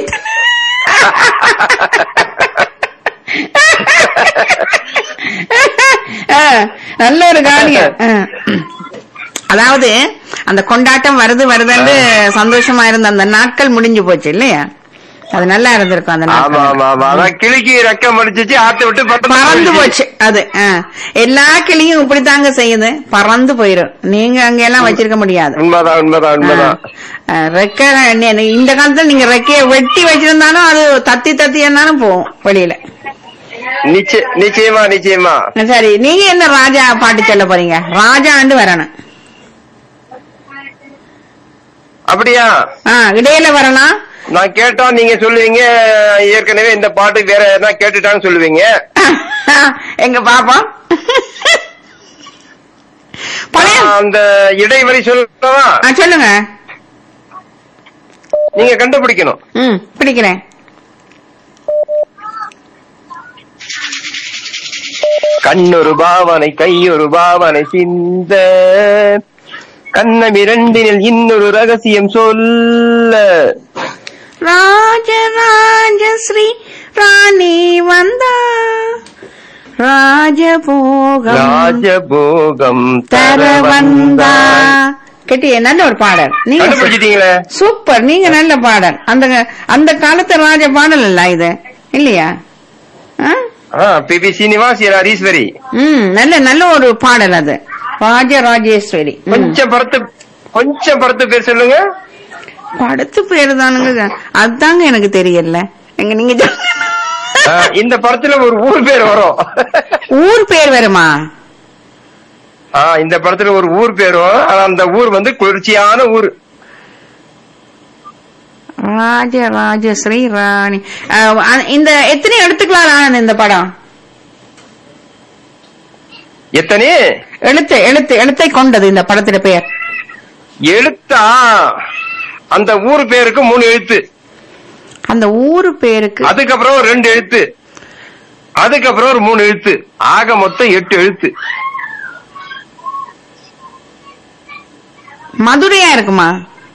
நல்ல ஒரு காரியம் ஆ. அதாவது அந்த கொண்டாட்டம் வருது வருதுன்னு சந்தோஷமா இருந்த அந்த நாட்கள் முடிஞ்சு போச்சு இல்லையா அது நல்லா இருந்திருக்கும் அந்த ஆமா நாட்கள் ஆமா ஆமா அதான் கிளிக்கு ரெக்கம் அடிச்சிச்சு ஆத்த விட்டு பறந்து போச்சு அது ஆ. எல்லா கிளியும் இப்படித்தாங்க செய்யுது பறந்து போயிரும் நீங்க அங்க எல்லாம் வச்சிருக்க முடியாது உண்மைதான் உண்மைதான் உண்மைதான் ஆ, ரெக்கை நி- இந்த காலத்துல நீங்க ரெக்கைய வெட்டி வச்சிருந்தாலும் அது தத்தி தத்தி என்னாலும் போகும் வெளியில நிச்சய நிச்சயமா நிச்சயமா சரி நீங்க என்ன ராஜா பாட்டு சொல்ல போறீங்க ராஜாண்டு வரணும் அப்படியா ஆ இடையில வரலாம் நான் கேட்டா நீங்க சொல்லுவீங்க ஏற்கனவே இந்த பாட்டு வேற எதனா கேட்டுட்டான்னு சொல்லுவீங்க எங்க பாப்போம் பழைய நான் அந்த இடைவெளி சொல்லவா ஆ, சொல்லுங்க நீங்க கண்டுபிடிக்கணும் ம் பிடிக்கிறேன் கண்ணொரு பாவனை கையொரு பாவனை சிந்த கண்ணம் இரண்டினில் இன்னொரு ரகசியம் சொல்ல ராஜராஜ ஸ்ரீ ராணி வந்தா ராஜபோகம் ராஜபோகம் தர வந்தா கேட்டியே நல்ல ஒரு பாடல் நீங்க கண்டுபிடிச்சிட்டீங்களே சூப்பர் நீங்க நல்ல பாடல் அந்த அந்த காலத்து ராஜ பாடல் இல்ல இது இல்லையா ஆ? பி பி சீனிவாஸ் எல் ஹரீஸ்வரி ம் நல்ல நல்ல ஒரு பாடல் அது ராஜராஜேஸ்வரி ம். கொஞ்சம் படத்து கொஞ்சம் படத்து பேர் சொல்லுங்க படத்து பேரு தானுங்க அதுதாங்க எனக்கு தெரியல எங்க நீங்க சொல்லுங்க. ஆ, இந்த படத்துல ஒரு ஊர் பேர் வரும் ஊர் பேர் வருமா ஆ, இந்த படத்துல ஒரு ஊர் பேர் வரும் ஆனா அந்த ஊர் வந்து குளிர்ச்சியான ஊர் ராஜராஜ ஸ்ரீ ராணி அஹ், அ- இந்த எத்தனை எடுத்துக்கலாம் ஆனந்த் இந்த படம் எத்தனை எழுத்து எழுத்து எழுத்தை கொண்டது இந்த படத்துல பெயர் எழுத்தா அந்த ஊர் பேருக்கு மூணு எழுத்து அந்த ஊரு பேருக்கு அதுக்கப்புறம் ஒரு ரெண்டு எழுத்து அதுக்கப்புறம் ஒரு மூணு எழுத்து ஆக மொத்தம் எட்டு எழுத்து மதுரையா இருக்குமா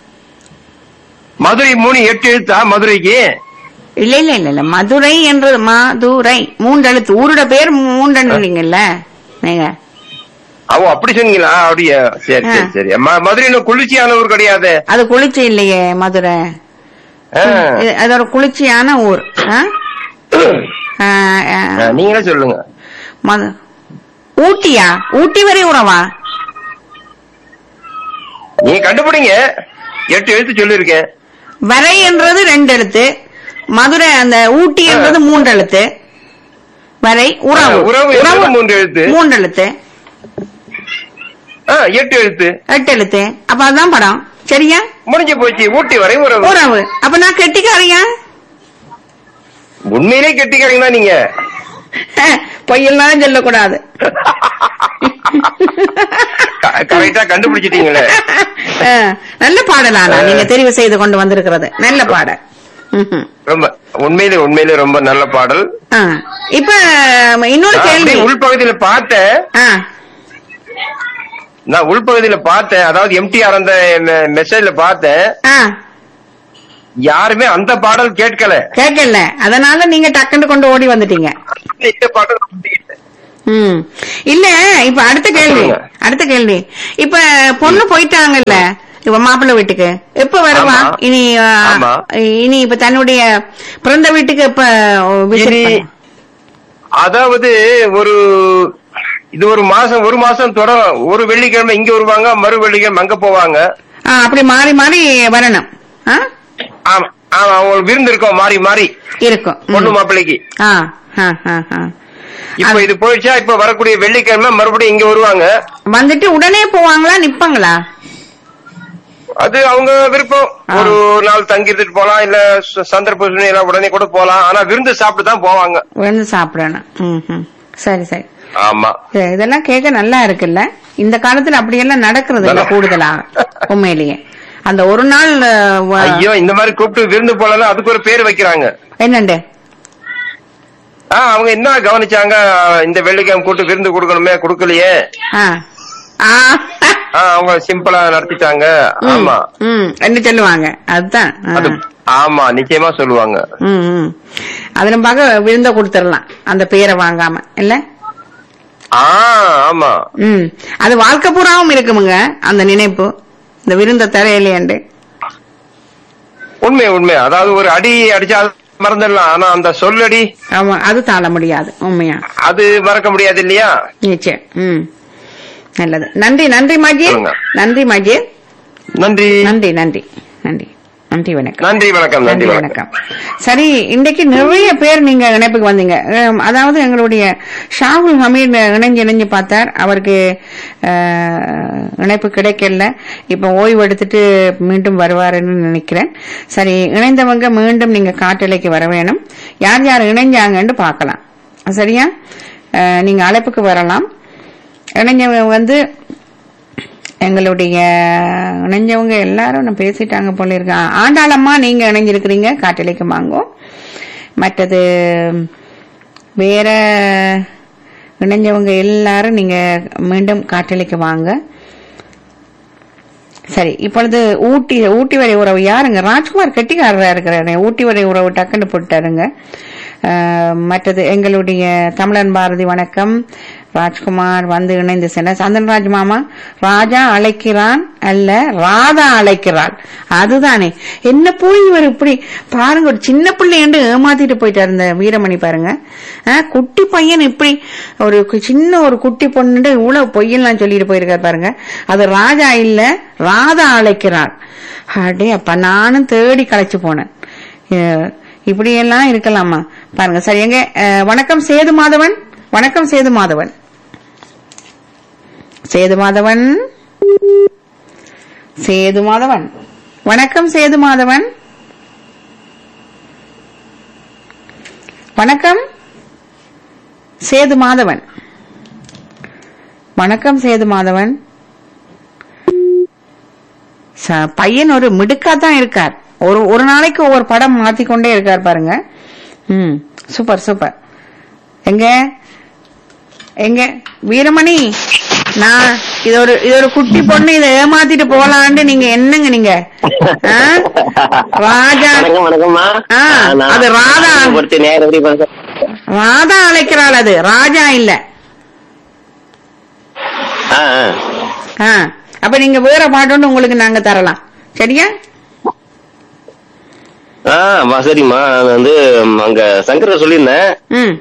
மதுரை மூணு எட்டு எழுத்தா மதுரைக்கு இல்ல இல்ல இல்ல இல்ல மதுரை என்றது மதுரை மூன்றெழுத்து ஊரோட பேர் மூன்றெழுத்துங்கள நீங்க அவ அப்படி சொன்னீங்களா அப்படியா சரி சரி ஆ. சரி ம- மதுரை இன்னும் குளிர்ச்சியான ஊர் கிடையாது அது குளிர்ச்சி இல்லையே மதுரை ஆ. இது- அது ஒரு குளிர்ச்சியான ஊர் ஆ? ஆ, ஆ, ஆ, நீங்களே சொல்லுங்க மது ஊட்டியா ஊட்டி வரை உறவா நீங்க கண்டுபிடிங்க எட்டு எழுத்து சொல்லிருக்கேன் வரை என்றது ரெண்டு எழுத்து மதுரை அந்த ஊட்டி என்றது மூன்று எழுத்து வரை உறவு ஆ, உறவு என்பது மூன்று எழுத்து. மூன்று எழுத்து ஆ, எட்டு எழுத்து எட்டு எழுத்து அப்ப அதான் படம் சரியா முடிஞ்சு போச்சு ஊட்டி வரை உறவு உறவு அப்ப நான் கெட்டிக்காரியா உண்மையிலே கெட்டிக்காரங்க தான் நீங்க பொய்யெல்லாம் சொல்லக்கூடாது கரெக்டா கண்டுபிடிச்சிட்டீங்களே ஆ, நல்ல பாடலானா நீங்க தெரிவு செய்து கொண்டு வந்திருக்கிறது நல்ல பாடல் ம்ஹும். ரொம்ப உண்மையிலே உண்மையிலே ரொம்ப நல்ல பாடல் ஆ. இப்ப இன்னொரு நான் கேள்வி அப்படியே உள்பகுதியில பார்த்தேன் ஆ. நான் உள்பகுதியில பார்த்தேன் அதாவது எம்டிஆர் அந்த மெசேஜ்ல பார்த்தேன் ஆ. யாருமே அந்த பாடல் கேட்கல கேட்கல அதனால நீங்க டக்குன்னு கொண்டு ஓடி வந்துட்டீங்க இந்த பாடல் நான் கேட்டேன். ம் இல்ல இப்ப அடுத்த கேள்வி சொல்லுங்க. அடுத்த கேள்வி இப்ப பொண்ணு போயிட்டாங்கல்ல இப்ப மாப்பிள்ளை வீட்டுக்கு எப்ப வருவா ஆமா. இனி ஆ, ஆமா. இனி இப்ப தன்னுடைய பிறந்த வீட்டுக்கு எப்ப visit இனி பண்ண- அதாவது ஒரு இது ஒரு மாசம் ஒரு மாசம் தொடரும் ஒரு வெள்ளிக்கிழமை இங்க வருவாங்க மறு வெள்ளிக்கிழமை அங்க போவாங்க ஆ, அப்படி மாறி மாறி வரணும் ஆ? ஆமா ஆமா அவங்களுக்கு விருந்து இருக்கோம் மாறி மாறி இருக்கும் ம். பொண்ணு மாப்பிள்ளைக்கு ஆ, ஆ, ஆ, ஆ. இப்ப இது போயிடுச்சா இப்ப வரக்கூடிய வெள்ளிக்கிழமை மறுபடியும் இங்க வருவாங்க வந்துட்டு உடனே போவாங்களா நிப்பாங்களா அது அவங்க விருப்பம் ஆ. ஒரு நாள் தங்கி இருந்துட்டு போலாம் இல்ல ச- சந்தர்ப்ப சூழ்நிலை உடனே கூட போலாம் ஆனா விருந்து சாப்பிட்டு தான் போவாங்க விழுந்து சாப்பிடணும் ம், ம். சரி சரி ஆமா சரி, இதெல்லாம் கேட்க நல்லா இருக்குல்ல இந்த காலத்துல அப்படியெல்லாம் நடக்கிறது இல்ல நல்லா- கூடுதலா உண்மையிலேயே அந்த ஒரு நாள் அஹ், வ- ஐயோ இந்த மாதிரி கூப்பிட்டு விருந்து போலாம் அதுக்கு ஒரு பேர் வைக்கிறாங்க என்னண்டு ஆ அவங்க என்ன கவனிச்சாங்க இந்த வெள்ளிக்கிழமை கூட்டு விருந்து கொடுக்கணுமே கொடுக்கலையே ஆ. ஆ. ஆ, அவங்க சிம்பிளா நடத்திட்டாங்க ம், ஆமா ம் என்ன சொல்லுவாங்க அதுதான் ஆ. அது ஆமா நிச்சயமா சொல்லுவாங்க ம், ம். அது நம்ம விருந்த கொடுத்துடலாம் அந்த பேரை வாங்காம இல்ல ஆ ஆமா ம் அது வாழ்க்கை பூராவும் இருக்குமுங்க அந்த நினைப்பு இந்த விருந்த தரையிலேண்டு உண்மை உண்மை அதாவது ஒரு அடி அடிச்சா அது மறந்துடலாம் ஆனா அந்த சொல்லடி ஆமா அது தாழ முடியாது உண்மையா அது மறக்க முடியாது இல்லையா நிச்சயம் ம் நல்லது நன்றி நன்றி மஜித் சொல்லுங்க. நன்றி மஜித் நன்றி நன்றி நன்றி நன்றி நன்றி வணக்கம் நன்றி வணக்கம் நன்றி நன்றி வணக்கம் வணக்கம் சரி இன்றைக்கு நிறைய பேர் நீங்க இணைப்புக்கு வந்தீங்க அஹ், அதாவது எங்களுடைய ஷாகுல் ஹமீத் இணைஞ்சு இணைஞ்சு பார்த்தார் அவருக்கு அஹ், இணைப்பு கிடைக்கல இப்ப ஓய்வு எடுத்துட்டு மீண்டும் வருவாருன்னு நினைக்கிறேன் சரி இணைந்தவங்க மீண்டும் நீங்க காட்டலைக்கு வர வேணும் யார் யார் இணைஞ்சாங்கன்னு பார்க்கலாம் சரியா அஹ், நீங்க அழைப்புக்கு வரலாம் இணைஞ்சவங்க வந்து எங்களுடைய இணைஞ்சவங்க எல்லாரும் நான் பேசிட்டாங்க போல இருக்கேன் ஆண்டாளம்மா நீங்க இணைஞ்சிருக்கிறீங்க காட்டலைக்கு வாங்கோ மற்றது வேற இணைஞ்சவங்க எல்லாரும் நீங்க மீண்டும் காட்டலைக்கு வாங்க சரி இப்பொழுது ஊட்டி ஊட்டி வரை உறவு யாருங்க ராஜ்குமார் கெட்டிக்காரரா இருக்கிறாரு ஊட்டி வரை உறவு டக்குன்னு போட்டாருங்க அஹ், மற்றது எங்களுடைய தமிழன் பாரதி வணக்கம் ராஜ்குமார் வந்து இணைந்து சென்ற சந்தன்ராஜ் மாமா ராஜா அழைக்கிறான் அல்ல ராதா அழைக்கிறாள் அதுதானே என்ன போய் இவர் இப்படி பாருங்க ஒரு சின்ன பிள்ளையண்டு ஏமாத்திட்டு போயிட்டாரு இந்த வீரமணி பாருங்க அஹ், குட்டி பையன் இப்படி ஒரு கு- சின்ன ஒரு குட்டி பொண்ணு இவ்வளவு பொய்யெல்லாம் சொல்லிட்டு போயிருக்காரு பாருங்க அது ராஜா இல்ல ராதா அழைக்கிறாள் அடே அப்ப நானும் தேடி களைச்சு போனேன் அஹ், இப்படியெல்லாம் இருக்கலாமா பாருங்க சரி எங்க அஹ், வணக்கம் சேது மாதவன் வணக்கம் சேது மாதவன் சேது மாதவன் சேது மாதவன் வணக்கம் சேது மாதவன் வணக்கம் சேது மாதவன் வணக்கம் சேது மாதவன் ச- பையன் ஒரு மிடுக்கா தான் இருக்கார் ஒரு ஒரு நாளைக்கு ஒவ்வொரு படம் மாத்திக்கொண்டே இருக்கார் பாருங்க ம் சூப்பர் சூப்பர் எங்க எங்க வீரமணி நான் இது ஒரு இது ஒரு குட்டி பொண்ணு இதை ஏமாத்திட்டு போலான்னு நீங்க என்னங்க நீங்க ஆ? ராஜா வணக்கம் வணக்கம்மா ஆ, நான் அது ராதா. பொறுத்து நேரம் எப்படி பேசுறேன்? ராதா அழைக்கிறாள் அது ராஜா இல்ல ஆ, ஆ. ஆ அப்ப நீங்க வேற பாட்டு ஒண்ணு உங்களுக்கு நாங்க தரலாம் சரியா ஆ அம்மா, சரிம்மா நான் வந்து ம், அங்க சங்கர சொல்லியிருந்தேன் ம்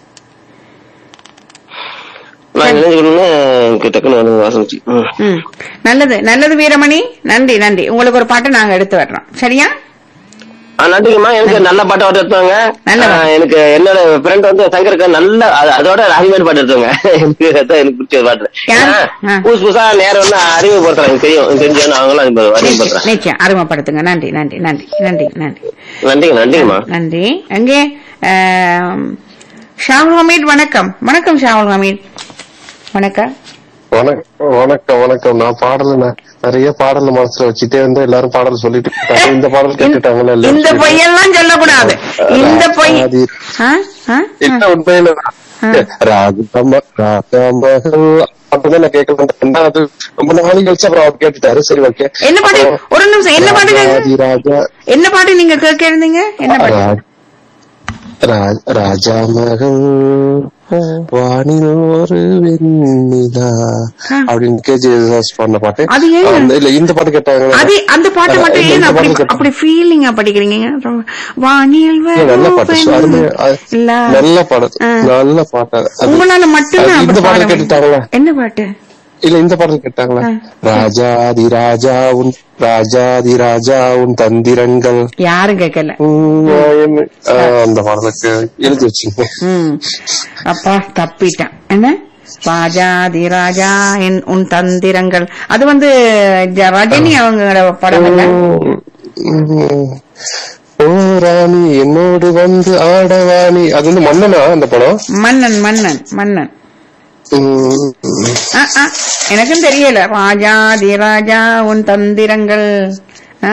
நான் நினைச்சுக்கணும்னு எனக்கு டக்குன்னு வந்து வாசமிச்சு ம். ம் நல்லது நல்லது வீரமணி நன்றி நன்றி உங்களுக்கு ஒரு பாட்டு நாங்க எடுத்து வர்றோம் சரியா ஆ நன்றிங்கம்மா எனக்கு நல்ல பாட்டு பாட்டு எடுத்தாங்க நல்ல பாட்டு. எனக்கு என்னோட ஃப்ரெண்ட் வந்து சங்கருக்கு நல்ல அது- அதோட அருமையான பாட்டு எடுத்தாங்க எனக்கு அதான் எனக்கு பிடிச்ச பாட்டு யார்? ஏன்னா, ஆ. புதுசு புதுசா நேரம் வந்து அறிமுகப்படுத்துறாங்க எனக்கு தெரியும் தெரிஞ்சவங்க அவங்களும் நிச்சயம், அறிமுகப்படுத்துறேன் நிச்சயம் அறிமுகப்படுத்துங்க நன்றி நன்றி நன்றி நன்றி நன்றி நன்றிங்க நன்றிங்கம்மா நன்றி அங்கே ஆம், ஷாவுல் ஹமீத் வணக்கம் வணக்கம் ஷாவுல் ஹமீத் வணக்கம் வணக்கம் வணக்கம் வணக்கம் நான் பாடல நான் நிறைய பாடல மனசுல வச்சுட்டே இருந்தா எல்லாரும் பாடல் சொல்லிட்டு இருக்காங்க. இந்த பாடல் கேட்டுட்டாங்களா இல்ல இந்த பொய்யெல்லாம் சொல்லக்கூடாது இந்த பொய் ராஜாதி- ஆ? ஆ? இல்ல உண்மையில ராஜாம ராஜாமகள் அப்பதான் நான் கேட்கலாம் ரெண்டாவது ரொம்ப நாள் கழிச்சு அப்புறம் அவர் கேட்டுட்டாரு சரி ஓகே என்ன பாட்டு ஒரு நிமிஷம் என்ன பாட்டு கேக்குது? ராஜாதி ராஜா என்ன பாட்டு நீங்க கேட்க இருந்தீங்க என்ன பாட்டு ரா- ரா- ராஜா மகள் வானில் ஒரு வெண்ணிலா அப்படின்னு கே ஜேசுதாஸ் பாடின பாட்டு அது ஏன்? அந்த- இல்ல இந்த பாட்டு கேட்டாங்க அது அந்த பாட்டு மட்டும் இல்ல, ஏன் இந்த அப்படி பாட்டு கேட்டாங்க. அப்படி ஃபீலிங்கா படிக்கிறீங்க ரொம்ப வானில் இல்ல, நல்ல பாட்டு வரும் அருமையா- அது- இல்ல. நல்ல பாட்டு ஆ. நல்ல பாட்டு அது- உங்களால மட்டும்தான் அது இந்த அப்படி பாட பாட்டு முடியும். கேட்டுட்டாங்களா என்ன பாட்டு இல்ல இந்த பாடல் கேட்டாங்களா ராஜாதி ராஜா உன் ராஜாதி ராஜா உன் தந்திரங்கள் யாரும் கேட்கல உம், ஆ, அந்த பாடலுக்கு எழுதி வச்சுங்க ம் அப்பா தப்பிட்டேன் என்ன ராஜாதி ராஜா என் உன் தந்திரங்கள் அது வந்து ஜ- ரஜினி அவங்களோட படம் இல்ல உம். ஓ ராணி என்னோடு வந்து ஆடவாணி அது வந்து மன்னனா அந்த படம் மன்னன் மன்னன் மன்னன் உம். ஆ, ஆ, எனக்கும் தெரியல ராஜாதி ராஜா உன் தந்திரங்கள் ஆ?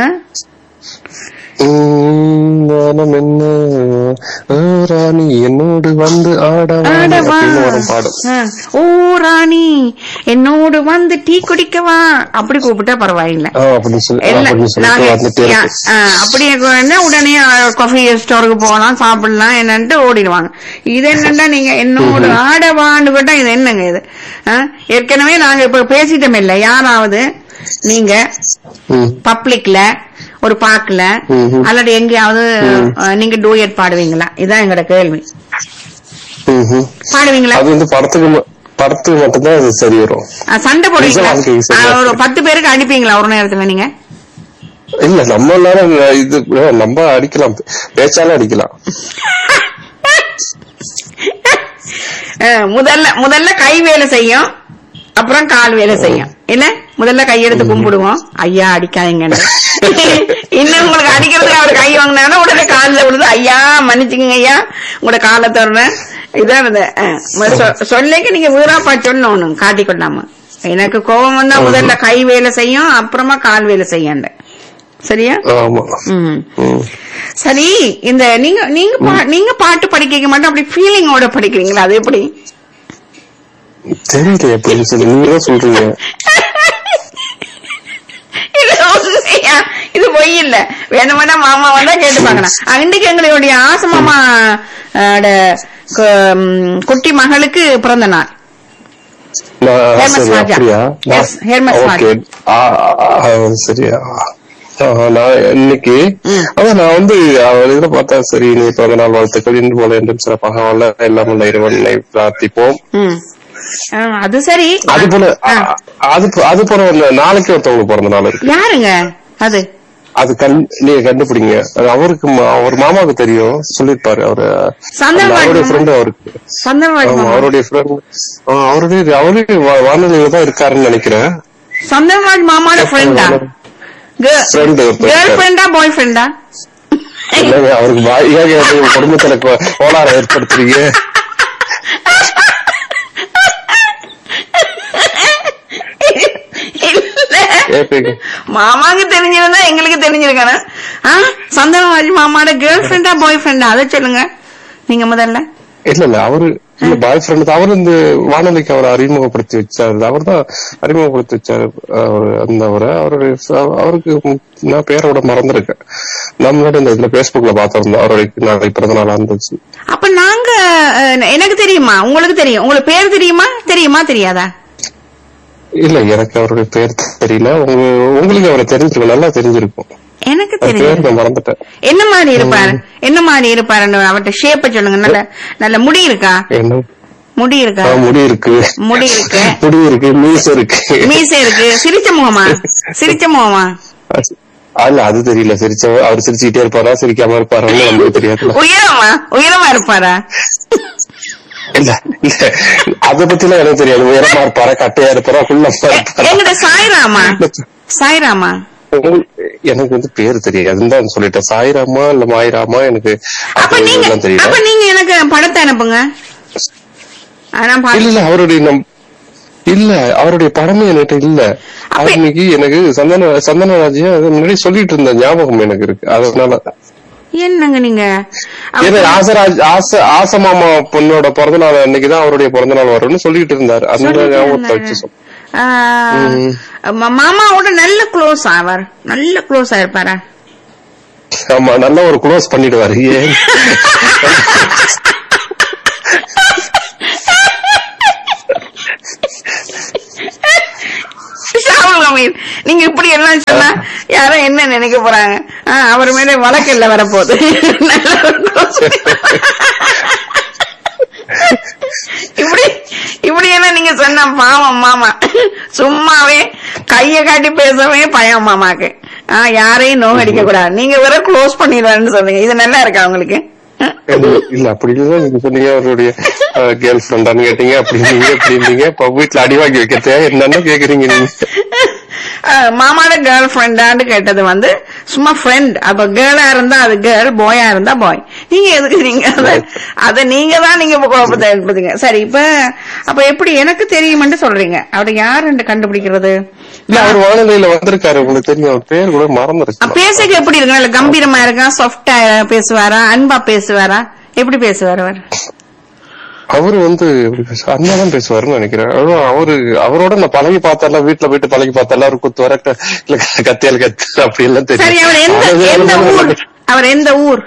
உம், வானம் என்ன ஓ ராணி என்னோடு வந்து ஆடவாணி ஆடவா. அப்படின்னு வரும் பாடம் ஆ. ஓ ராணி என்னோடு வந்து டீ குடிக்கவா அப்படி கூப்பிட்டா பரவாயில்ல ஆ, அப்படின்னு சொல்லி இல்ல, அப்படின்னு சொல்லிட்டு நாங்க- வந்துட்டே யா, இருக்கு ஆ, அப்படியே என்ன உடனே காஃபி ஸ்டோருக்கு போகலாம் சாப்பிடலாம் என்னன்ட்டு ஓடிடுவாங்க இது என்னன்னா நீங்க என்னோட ஆடவான்னு கேட்டா இது என்னங்க இது ஆ? ஏற்கனவே நாங்க இப்ப பேசிட்டோம் இல்ல யாராவது நீங்க ம். பப்ளிக்ல ஒரு பார்க்ல ம்ஹும். அல்லது எங்கேயாவது ஆ, நீங்க டூயட் பாடுவீங்களா இதான் எங்களோட கேள்வி ம்ஹும். பாடுவீங்களா அது வந்து படத்துக்கு ம- படத்துக்கு மட்டும்தான் அது சரி வரும் ஆ, சண்டை போடுவீங்களா நிஜ வாழ்க்கைக்கு ஆ, சரியா ஒரு பத்து பேருக்கு அடிப்பீங்களா ஒரு நேரத்துல நீங்க இல்ல நம்ம எல்லாரும் இது நம்ம அடிக்கலாம் பேச்சாலும் அடிக்கலாம் அஹ், முதல்ல முதல்ல கை வேலை செய்யும் அப்புறம் கால் வேலை செய்யும் இல்ல முதல்ல கையெடுத்து கும்பிடுவோம் ஐயா அடிக்காதீங்கன்னு இன்னும் உங்களுக்கு அடிக்கிறதுக்கு அவர் கை வாங்கினாலும் உடனே காலில் விழுது ஐயா மன்னிச்சுக்கங்க ஐயா உங்களோட காலை தர்றேன் இதான் இது. அஹ், மு- சொ- சொல்லிக்க நீங்க வீராப்பா சொல்லணும் காட்டிக்கொள்ளாம எனக்கு கோபம் வந்தா முதல்ல கை வேலை செய்யும் அப்புறமா கால் வேலை செய்யണ്ട சரியா ஆமா ம் ம். சரி இந்த நீங்க நீங்க பா- நீங்க பாட்டு படிக்க மாட்டோம் அப்படி ஃபீலிங்கோட படிக்கிறீங்களா அது எப்படி தெரியல எப்படின்னு சொல்லி நீங்க தான் சொல்றீங்க இது உண்மையா? இது பொய் இல்ல வேணுமென்னா மாமா வந்தா கேட்டு பார்க்கலாம் அன்னைக்கு எங்களுடைய ஆசை மாமா ஓட கு- ம், குட்டி மகளுக்கு பிறந்த நாள் நான் ஹேமஸ் சரி, ராஜா. அப்படியா Yes, ஹேமஸ் ஓகே ராஜா. சரியா ஆ, நான் இன்னைக்கு அதான் நான் வந்து அவள் இதுல பார்த்தா சரி நீ பிறந்த நாள் வாழ்த்துக்கள் இன்று போல என்றும் சிறப்பாக வாழ எல்லாம் உள்ள இறைவனை பிரார்த்திப்போம் ம். ஆ, அது சரி அது போல ஆ. அ- அது போ- அது போல ஒண்ணு நாளைக்கு ஒருத்தவங்களுக்கு பிறந்த நாள் இருக்கு யாருங்க அது அது கண் நீங்க கண்டுபிடிங்க அது அவருக்கு மா- அவர் மாமாவுக்கு தெரியும் சொல்லிருப்பாரு அவரு சந்தர்வாஜ் அவருடைய மாமா. ஃப்ரெண்ட் அவருக்கு சந்தர்வாஜ் ஆமா, மாமா அவருடைய ஃப்ரெண்ட் அவருடைய அவரே வா- வானொலியில தான் இருக்காருன்னு நினைக்கிறேன் சந்தர்வாஜ் மாமாவோட ஃப்ரெண்டா Friend ஒரு friend. கேர்ள் ஃப்ரெண்டா பாய் ஃப்ரெண்டா இல்லைங்க, அவருக்கு வாயாக குடும்பத்துல கோ- கோளாறு ஏற்படுத்துறீங்க இல்ல கேப்பீங்க மாமாக்கு தெரிஞ்சிருந்தா எங்களுக்கு தெரிஞ்சிருக்கணும் ஆ சந்தனராஜ் மாமாவோட கேர்ள் ஃப்ரெண்டா பாய் ஃப்ரெண்டா அதை சொல்லுங்க நீங்க முதல்ல இல்ல இல்ல அவரு இல்ல பாய் ஃப்ரெண்ட் அவர் இந்த வானொலிக்கு அவர் அறிமுகப்படுத்தி வச்சாரு அவர் தான் அறிமுகப்படுத்தி வச்சாரு அவரு அந்த அவரை அவருடைய ச- அவருக்கு நான் பேரோட மறந்துருக்கேன் நம்மளோட இந்த இதுல பேஸ்புக்ல பாத்திருந்தோம் அவருடைய நாளைக்கு பிறந்த நாளா இருந்துச்சு அப்ப நாங்க அஹ், எனக்கு தெரியுமா உங்களுக்கு தெரியும் உங்களுக்கு பேர் தெரியுமா தெரியுமா தெரியாதா இல்ல எனக்கு அவருடைய பேர் தெரியல உங்க உங்களுக்கு அவரை தெரிஞ்சிருக்கும் நல்லா தெரிஞ்சிருக்கும் எனக்கு அவர் தெரியும் பேர் நான் மறந்துட்டேன் என்ன மாதிரி இருப்பாரு என்ன மாதிரி இருப்பாரு அவர்கிட்ட ஷேப்ப சொல்லுங்க நல்ல நல்ல முடி இருக்கா என்ன முடி இருக்கா ஆ, முடி இருக்கு முடி இருக்கு. முடி இருக்கு மீச இருக்கு மீசை இருக்கு சிரிச்ச முகமா சிரிச்ச முகமா அல்ல அது தெரியல சிரிச்ச அவர் சிரிச்சுக்கிட்டே இருப்பாரா சிரிக்காம இருப்பாரான்னு நமக்கு தெரியாது உயரமா உயரமா இருப்பாரா இல்ல இல்ல அத பத்தி எல்லாம் எனக்கு தெரியாது உயரமா இருப்பாரா கட்டையா இருப்பாரா குள்ளமா இருப்பாரா எங்கிட்ட சாய்ராமா சாய்ராமா உங்களுக்கு- எனக்கு வந்து பேர் தெரியாதுன்னு தான் சொல்லிட்டேன் சாய்ராமா இல்ல மாயிராமா எனக்கு அப்ப அது நீங்க எல்லாம் தெரியல அப்ப நீங்க எனக்கு படத்தை அனுப்புங்க ஆ, நான் இல்ல பாத்து- இல்ல அவருடைய நம் இல்ல அவருடைய படமே என்கிட்ட இல்ல அப்ப- அன்னைக்கு எனக்கு சந்தன சந்தனராஜையும் அது முன்னாடி சொல்லிட்டு இருந்த ஞாபகம் எனக்கு இருக்கு அதனால என்னங்க நீங்க அப்ப- ஏன்னா ஆசராஜ் ஆச ஆசமாமா பொண்ணோட பிறந்த நாள் அன்னைக்குதான் அவருடைய பிறந்த நாள் வரும்னு சொல்லிட்டு இருந்தாரு அந்த சொல்லிட்டு ஞாபகத்தை இருந்தாரு. வச்சு சொன்னேன். ஆ, ம- மாமாவோட நல்ல க்ளோஸ் ஆவார் நல்ல க்ளோஸ் ஆயிருப்பாரா ஆமா நல்லா ஒரு க்ளோஸ் பண்ணிடுவாரு ஏன் ஷாவுல் அமீர் நீங்க இப்படி எல்லாம் சொன்னா யாரும் என்ன நினைக்க போறாங்க ஆ, அவர் மேல வழக்கு இல்ல வரப்போகுது நல்ல ஒரு close. இப்படி இப்படி எல்லாம் நீங்க சொன்ன பாவம் மாமா சும்மாவே கைய காட்டி பேசவே பயம் மாமாக்கு ஆ, யாரையும் நோகடிக்க கூடாது நீங்க வேற க்ளோஸ் பண்ணிடுவாருன்னு சொல்றீங்க இது நல்லா இருக்கா உங்களுக்கு ஆ? இல்ல அப்படி இல்ல நீங்க சொன்னீங்க அவருடைய கேர்ள் ஃபிரெண்டான்னு கேட்டீங்க அப்படி நீங்க அப்படி இருந்தீங்க இப்ப வீட்டுல அடி வாங்கி வைக்க என்னன்னு கேக்குறீங்க நீங்க அஹ் மாமாட கேர்ள் ஃப்ரெண்டான்னு கேட்டது வந்து சும்மா ஃப்ரெண்ட் அப்ப கேர்ளா இருந்தா அது கேர்ள் பாயா இருந்தா பாய் நீங்க எதுக்கு நீங்க அத அத நீங்க தான் நீங்க இப்ப குழப்பத்தை எழுப்புதுங்க சரி இப்ப அப்ப எப்படி எனக்கு தெரியுமென்று சொல்றீங்க அவர் யாருன்னு கண்டுபிடிக்கிறது இல்ல அவர் வானிலையில வந்திருக்காரு உங்களுக்கு தெரியும் அவர் பேர் கூட அஹ் மறந்துருச்சு பேசுக்கு எப்படி இருக்கு நல்ல கம்பீரமா இருக்கா சாஃப்டா பேசுவாரா அன்பா பேசுவாரா எப்படி பேசுவார் அவர் அவரு வந்து எப்படி பேச- அண்ணாதான் பேசுவாருன்னு நினைக்கிறேன் அதான் அவரு அவரோட நான் பழகி பார்த்தல வீட்டுல போயிட்டு பழகி பார்த்தல அவரு குத்து வர இல்ல கத்தியால் கத்து அப்படி எல்லாம் சரி அவர் தெரியும் எந்த அவரு எந்த வந்து ஊர் அவர் எந்த ஊர்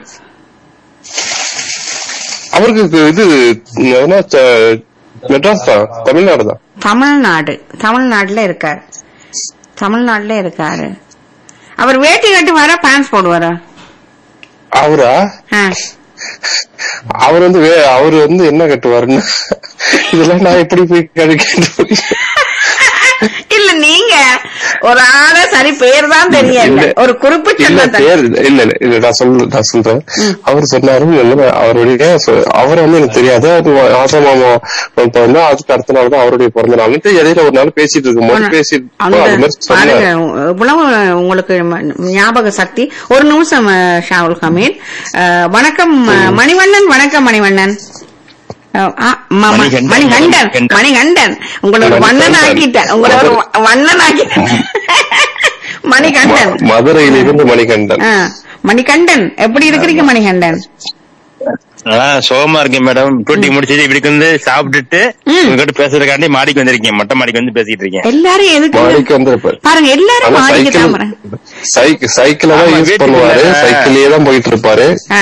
அவருக்கு இது என்ன ச- மெட்ராஸ் தான் தமிழ்நாடு தான் தமிழ்நாடு தமிழ்நாட்டுல இருக்காரு தமிழ்நாட்டுல இருக்காரு அவர் வேட்டி கட்டி வர பேண்ட்ஸ் போடுவாரா அவரா ஆ. அவர் வந்து வே- அவரு வந்து என்ன கட்டுவாருன்னு இதெல்லாம் நான் எப்படி போய் கேட்டு இல்ல நீங்க ஒரு ஆள சரி பேர் தான் தெரியல இல்ல. ஒரு குறிப்பு இல்ல சொன்னா பேர் இல்ல இல்ல இல்ல நான் சொல்ல நான் சொல்றேன் அவர் சொன்னாரு இல்ல, அவருடைய சொ- அவரை வந்து எனக்கு தெரியாது அது ஆசமாமா இப்ப வந்து அதுக்கு அடுத்த நாள் தான் அவருடைய பிறந்த நாள் இடையில ஒரு நாள் பேசிட்டு இருக்கும்போது பேசிட்டு அந்த அது மாதிரி பாருங்க சொன்னாரு இவ்வளவு உங்களுக்கு ம- ஞாபக சக்தி ஒரு நிமிஷம் அஹ், ஷாவுல் ஹமீத் அஹ், வணக்கம் அஹ், மணிவண்ணன் வணக்கம் மணிவண்ணன் அஹ், ஆ, ம- ம- மணிகண்டன். மணிகண்டன் மணிகண்டன். மணிகண்டன் உங்களை ஒரு வண்ணன் ஆக்கிட்டேன் உங்களை ஒரு வ- வண்ணன் ஆக்கிட்டேன் மணிகண்டன் மதுரையில இருந்து மணிகண்டன் ஆ, மணிகண்டன் எப்படி இருக்கிறீங்க மணிகண்டன் ஆஹ் சோகமா இருக்கேன் மேடம் டூட்டி முடிச்சிட்டு இப்படி வந்து சாப்பிட்டுட்டு ம். உங்ககிட்ட பேசுறதுக்காண்டி மாடிக்கு வந்திருக்கேன் மொட்டை மாடிக்கு வந்து பேசிட்டு இருக்கேன் எல்லாரும் எதுக்கு மாடிக்கு வந்திருப்பாரு பாருங்க எல்லாரும் ஆனா மாடிக்கு சைக்கிள் தாமரை சைக்கிள் சைக்கிள தான் ஆமா, யூஸ் வீட்டுக்கு பண்ணுவாரு மேல. சைக்கிள்லயே தான் போயிட்டு இருப்பாரு ஆ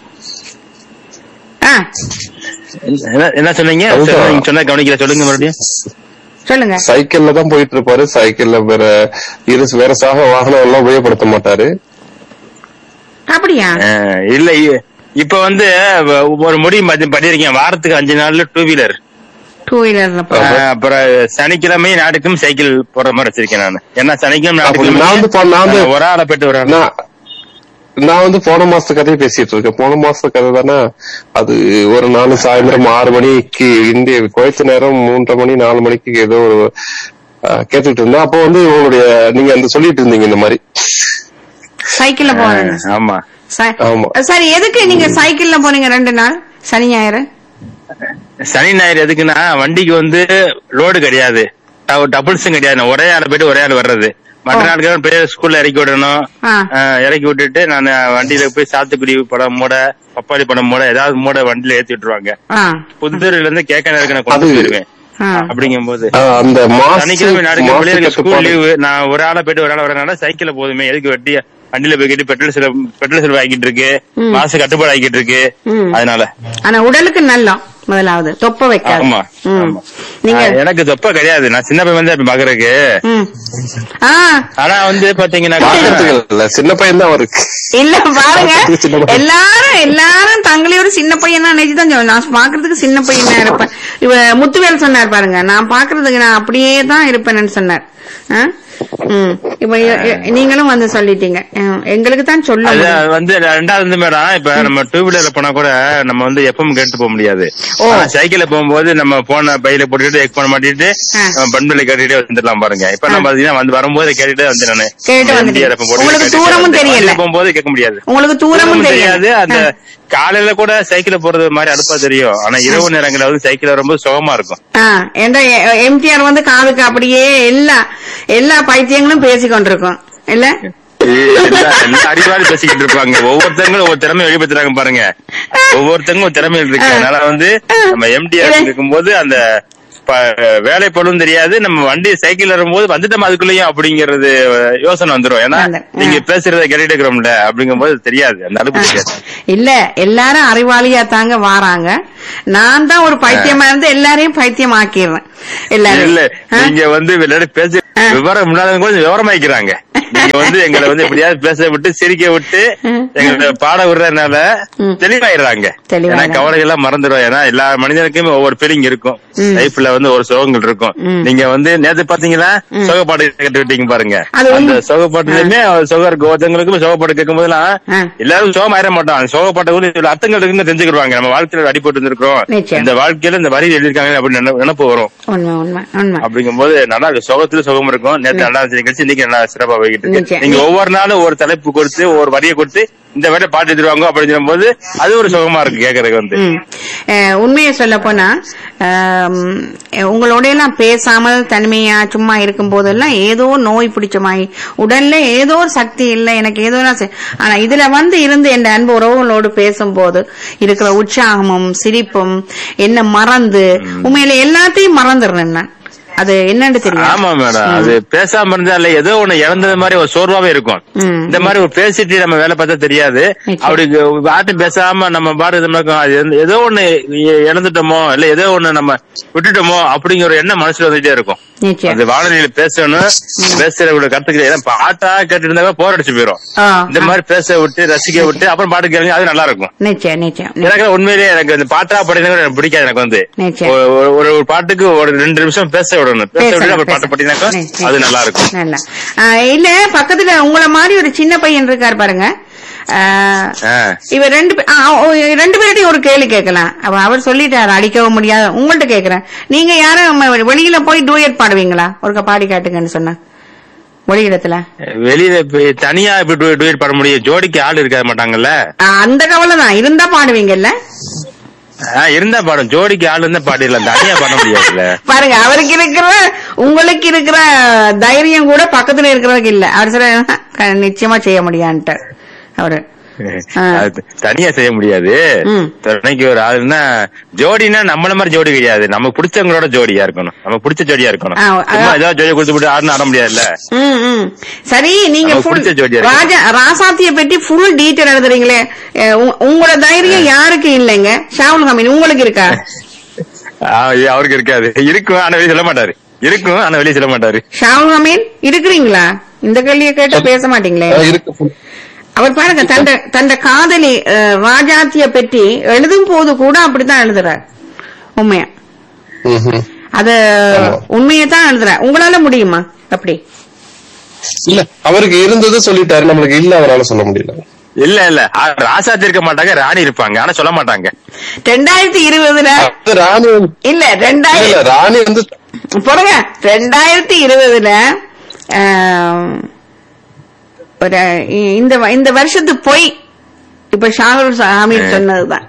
ஆ என்ன என்ன சொன்னீங்க அதுதான். நீங்க சொன்னா கவனிக்கல சொல்லுங்க மறுபடியும் சொல்லுங்க சைக்கிள்ல தான் போயிட்டு இருப்பாரு சைக்கிள்ல வேற இரு வேற சாக வாகனம் எல்லாம் உபயோகப்படுத்த மாட்டாரு அப்படியா ஆஹ் இல்ல இ- இப்ப வந்து வ- ஒரு முடிவு மதி- பண்ணிருக்கேன் வாரத்துக்கு அஞ்சு நாள்ல டூ வீலர் டூ வீலர்ல அப்புறம் சனிக்கிழமை நாட்டுக்கும் சைக்கிள் போற மாதிரி வச்சிருக்கேன் நான் ஏன்னா சனிக்கிழமை அப்ப நான் வந்து போ- நான் வந்து- ஞாயிற்றுக்கிழமை ஒரு ஆளை போயிட்டு ஒரு ஆள் நான் நான் வந்து போன மாசத்து கதையை பேசிட்டு இருக்கேன் போன மாசத்து கதை தானே அது ஒரு நாள் சாயந்தரம் ஆறு மணிக்கு இந்திய குவைத்து நேரம் மூன்றரை மணி நாலு மணிக்கு ஏதோ ஒரு அஹ், கேட்டுட்டு இருந்தேன் அப்போ வந்து உங்களுடைய நீங்க அந்த சொல்லிட்டு இருந்தீங்க இந்த மாதிரி சைக்கிள்ல போறேன் ஆஹ் ஆமா ச- ஆமா. சரி எதுக்கு நீங்க சைக்கிள்ல போறீங்க ரெண்டு நாள் சனி ஞாயிறு சனி ஞாயிறு எதுக்குன்னா வண்டிக்கு வந்து லோடு கிடையாது டபுள்ஸும் கிடையாது ஒரே ஆள் போயிட்டு ஒரே ஆள் வர்றது மற்ற ஓ. நாளுக்கு போய் ஸ்கூல்ல இறக்கி விடணும் ஆ. ஆஹ் இறக்கி விட்டுட்டு நான் வண்டியில போய் சாத்துக்குடி படம் மூட பப்பாளி படம் மூட ஏதாவது மூட வண்டியில ஏத்தி விட்டுருவாங்க ஆ புதுத்தூர்ல இருந்து கேட்க நேருக்கு நான் கொண்டு அது- போயிருவேன் ஆ. அப்படிங்கும் போது அஹ், அந்த மாச சனிக்கிழமை நாடுக்கு பிள்ளைகளுக்கு ஸ்கூல் மாசத்துக்கு லீவு நான் ஒரு ஆளை போயிட்டு ஒரு ஆளை வரனால சைக்கிள்ல போதுமே எதுக்கு வெட்டி வண்டியில போய்கிட்டு பெட்ரோல் செலவு பெட்ரோல் செலவு ஆகிட்டு இருக்கு ம். மாச கட்டுப்பாடு ஆகிட்டு இருக்கு ம். அதனால ஆனா உடலுக்கு நல்லம் முதலாவது தொப்ப வைக்காது ஆமா ம். ஆமா. நீங்க ஆஹ் எனக்கு தொப்ப கிடையாது நான் சின்ன பையன் வந்து பாக்குறதுக்கு ம். ஆ ஆனா வந்து பாத்தீங்கன்னா பாக்கிறதுக்கு இல்ல சின்ன பையன் தான் அவருக்கு இல்ல பாருங்க பாக்குறதுக்கு சின்ன பையன். எல்லாரும் எல்லாரும் தங்களையோட சின்ன பையன் தான் நினைச்சு தான் சொல்லுவேன் நான் பாக்குறதுக்கு சின்ன பையன் தான் இருப்பேன் இவ முத்துவேல் சொன்னார் பாருங்க நான் பாக்குறதுக்கு நான் அப்படியே தான் இருப்பேன்னு சொன்னார் ஆ? ம். இப்ப இ- இ- நீங்களும் வந்து சொல்லிட்டீங்க ம். எங்களுக்கு தான் சொல்ல அது முடியும். வந்து ரெண்டாவது வந்து மேடம் இப்ப நம்ம டூ வீலர்ல போனா கூட நம்ம வந்து எப்பவும் கேட்டு போக முடியாது ஓ. ஆனா சைக்கிள்ல போகும்போது நம்ம போன பையில போட்டுட்டு எக் பண்ண மாட்டிட்டு ஆ. பண்பில கேட்டுட்டே வந்துடலாம் பாருங்க இப்ப நம்ம பாத்தீங்கன்னா வந்து வரும்போது கேட்டுட்டு வந்து நானு கேட்டு வந்துட்டீங்க. MDR எப்ப போட்டு உங்களுக்கு கேட்டுட்டு தூரமும் வந்து- தெரியல. வண்டியில போகும்போது கேட்க முடியாது உங்களுக்கு தூரமும் தெரியாது அந்த ஆ. காலையில கூட சைக்கிள்ல போறது மாதிரி அடுப்பா தெரியும் ஆனா இரவு நேரங்கள்ல வந்து சைக்கிள் வரும்போது சுகமா இருக்கும் ஆ, என்ற எம்டிஆர் வந்து காதுக்கு அப்படியே எல்லா எல்லா பைத்தியங்களும் பேசி கொண்டிருக்கும் இல்ல எல்லா எல்லா அறிவாளி பேசிக்கிட்டு இருப்பாங்க ஒவ்வொருத்தங்களும் ஒவ்வொரு திறமை வெளிப்படுத்துறாங்க பாருங்க ஒவ்வொருத்தங்களும் ஒரு திறமை இருக்கு அதனால வந்து நம்ம எம்டிஆர் இருக்கும்போது அந்த ப- வேலை பழுவும் தெரியாது நம்ம வண்டி சைக்கிள் வரும்போது வந்துட்டோம் அதுக்குள்ளயும் அப்படிங்கறது யோசனை வந்துரும் ஏன்னா அந்த- நீங்க பேசுறத கேட்டுட்டு இருக்கிறோம்ல அப்படிங்கும்போது தெரியாது அந்த அளவுக்கு தெரியாது இல்ல எல்லாரும் அறிவாளியா தாங்க வாராங்க நான் தான் ஒரு பைத்தியமா இருந்து எல்லாரையும் பைத்தியம் ஆக்கிடுறேன் எல்லாரும் இல்ல ஆ? நீங்க வந்து விளையாடி பேசி விவரம் இல்லாதவங்க கொஞ்சம் விவரமாக்கிறாங்க நீங்க வந்து எங்களை வந்து எப்படியாவது பேச விட்டு சிரிக்க விட்டு எங்களை பாட விடுறதுனால ம். தெளிவாயிடுறாங்க தெளிவாயிடுறாங்க. ஏன்னா கவலை எல்லாம் மறந்துடும் ஏன்னா எல்லா மனிதனுக்குமே ஒவ்வொரு ஃபீலிங் இருக்கும் ம். லைஃப்ல வந்து ஒரு சுகங்கள் இருக்கும் ம். நீங்க வந்து நேத்து பாத்தீங்களா சுகப்பாடு கேட்டு விட்டீங்க பாருங்க அது அந்த உண்மை. சுகப்பாட்டுலயுமே சுகம் இருக்கு ஒருத்தவங்களுக்கும் சுகப்பாடு கேட்கும் போதெல்லாம் ஆ. எல்லாரும் சுகம் ஆயிட மாட்டோம் அந்த சுகப்பாட்டை கூட இவ்வளவு அர்த்தங்கள் இருக்குன்னு தெரிஞ்சுக்கிடுவாங்க நம்ம வாழ்க்கையில அடிபட்டு இருந்திருக்கிறோம் நிச்சயம். இந்த வாழ்க்கையில இந்த வரி எழுதியிருக்காங்க அப்படின்னு நினை- நினைப்பு வரும் உண்மை உண்மை உண்மை அப்படிங்கும்போது நல்லா இருக்கு சுகத்துல சுகம் இருக்கும் நேற்று நல்லா இருந்துச்சு நிகழ்ச்சி இன்னைக்கு நல்லா சிறப்பா போய்கிட்டு இருக்கு நிச்சயம். நீங்க ஒவ்வொரு நாளும் ஒரு தலைப்பு கொடுத்து ஒரு வரியை கொடுத்து இந்த வேலை பாட்டு எடுத்துருவாங்க அப்படின்னு சொல்லும்போது அது ஒரு சுகமா இருக்கு கேக்குறதுக்கு வந்து ம். அஹ், உண்மையை சொல்ல போனா உங்களோட எல்லாம் பேசாமல் தனிமையா சும்மா இருக்கும் போதெல்லாம் ஏதோ நோய் பிடிச்ச மாதிரி உடல்ல ஏதோ ஒரு சக்தி இல்லை எனக்கு ஏதோ ஒரு செ- ஆனா இதுல வந்து இருந்து என் அன்பு உறவுகளோடு பேசும்போது இருக்கிற உற்சாகமும் சிரிப்பும் என்ன மறந்து உண்மையில எல்லாத்தையும் மறந்துடுறேன் நான் அது என்னன்னு தெரியும் ஆமா மேடம் அது பேசாம இருந்தால ஏதோ ஒண்ணு இழந்தது மாதிரி ஒரு சோர்வாவே இருக்கும் ம். இந்த மாதிரி ஒரு பேசிட்டு நம்ம வேலை பார்த்தா தெரியாது நிச்சயம். அப்படி பாட்டு பேசாம நம்ம பாட்டு இது மாதிரி அது எந்த- ஏதோ ஒண்ணு இ- இழந்துட்டோமோ இல்ல ஏதோ ஒண்ணு நம்ம விட்டுட்டோமோ அப்படிங்கிற ஒரு எண்ணம் மனசுல வந்துட்டே இருக்கும் நிச்சயம் அது வானொலியில பேசணும் பேசுறவங்களோட கருத்துக்கள் ஏன்னா பாட்டா கேட்டு இருந்தா போர் அடிச்சு போயிரும் ஆ, இந்த மாதிரி பேச விட்டு ரசிக்க விட்டு அப்புறம் பாட்டு கேளுங்க அது நல்லா இருக்கும் நிச்சயம் நிச்சயம் எனக்கு உண்மையிலேயே எனக்கு இந்த பாட்டா படினா எனக்கு பிடிக்காது எனக்கு வந்து நிச்சயம். ஒரு- ஒரு- ஒரு ஒரு பாட்டுக்கு ஒரு ரெண்டு நிமிஷம் பேச விடணும் பேச விட்டு பேசணும், அப்புறம் பாட்டு பேசணும். படினாக்கா நிச்சயம். அது நல்லா இருக்கும் நல்லா ஆஹ் இல்ல பக்கத்துல உங்கள மாதிரி ஒரு சின்ன பையன் இருக்கார் பாருங்க ஆஹ் ஆ. இவர் ரெண்டு பே- ஆ, ஓ, ரெண்டு பேர்ட்டையும் ஒரு கேள்வி கேட்கலாம் அவ அவர் சொல்லிட்டாரு அடிக்கவும் முடியாது உங்கள்ட்ட கேக்குறேன் நீங்க யாரும் நம்ம வெளியில போய் டூயட் பாடுவீங்களா ஒருக்கா பாடி காட்டுங்கன்னு சொன்னா வெளியிடத்துல வெளியில போய் தனியா இப்படி டு- duet பாட முடியும் ஜோடிக்கு ஆள் இருக்க மாட்டாங்கல்ல ஆஹ் அந்த கவலை தான் இருந்தா பாடுவீங்கல்ல ஆ, இருந்தா பாடும் ஜோடிக்கு ஆள் இருந்தா பாடிடலாம் தனியா பாட முடியாதுல்ல பாருங்க அவருக்கு இருக்கிற உங்களுக்கு இருக்கிற தைரியம் கூட பக்கத்துல இருக்கிறவருக்கு இல்ல அவர் சொல்ற நிச்சயமா செய்ய முடியான்ட்டு அவரு ஆ. அது தனியா செய்ய முடியாது ம். துணைக்கு ஒரு ஆளுன்னா ஜோடினா நம்மள மாதிரி ஜோடி கிடையாது நமக்கு பிடிச்சவங்களோட ஜோடியா இருக்கணும் நமக்கு பிடிச்ச ஜோடியா இருக்கணும் ஆ, சும்மா ஏதாவது ஜோடியை கொடுத்து விட்டு ஆடுன்னு ஆட முடியாதுல்ல ம், ம். சரி நீங்க நமக்கு full- பிடிச்ச ஜோடியா இருக்கு. ராஜா ராசாத்திய பற்றி ஃபுல் டீட்டெயில் எழுதுறீங்களே அஹ், உ- உங்களோட தைரியம் யாருக்கு இல்லைங்க ஷாவுல் ஹமீன் உங்களுக்கு இருக்கா ஆ, இது அவருக்கு இருக்காது இருக்கும் ஆனா வெளியே சொல்ல மாட்டாரு இருக்கும் ஆனா வெளியே சொல்ல மாட்டாரு ஷாவுல் ஹமீன் இருக்கிறீங்களா இந்த கேள்வியை கேட்டு பேச மாட்டீங்களே ஆ, இருக்கு அவர் பாருங்க தண்ட தண்ட காதலி அஹ், ராஜாத்திய பற்றி எழுதும் போது கூட அப்படித்தான் எழுதுறார் உண்மையா ம்ஹும். அத உண்மையை தான் எழுதுறார் உங்களால முடியுமா அப்படி இல்ல அவருக்கு இருந்தது சொல்லிட்டாரு நம்மளுக்கு இல்ல அவரால சொல்ல முடியல இல்ல இல்ல ஆ, ராசாத்தி இருக்க மாட்டாங்க ராணி இருப்பாங்க ஆனா சொல்ல மாட்டாங்க ரெண்டாயிரத்தி இருபதுல அது ராணி வந்து- இல்ல இல்ல, ரெண்டாயிரம் இல்ல ராணி வந்து போடுங்க ரெண்டாயிரத்தி இருபதுல ஒரு இ- இந்த வ- இந்த வருஷத்து பொய் இப்ப ஷாகுல் ஹமீத் சொன்னதுதான்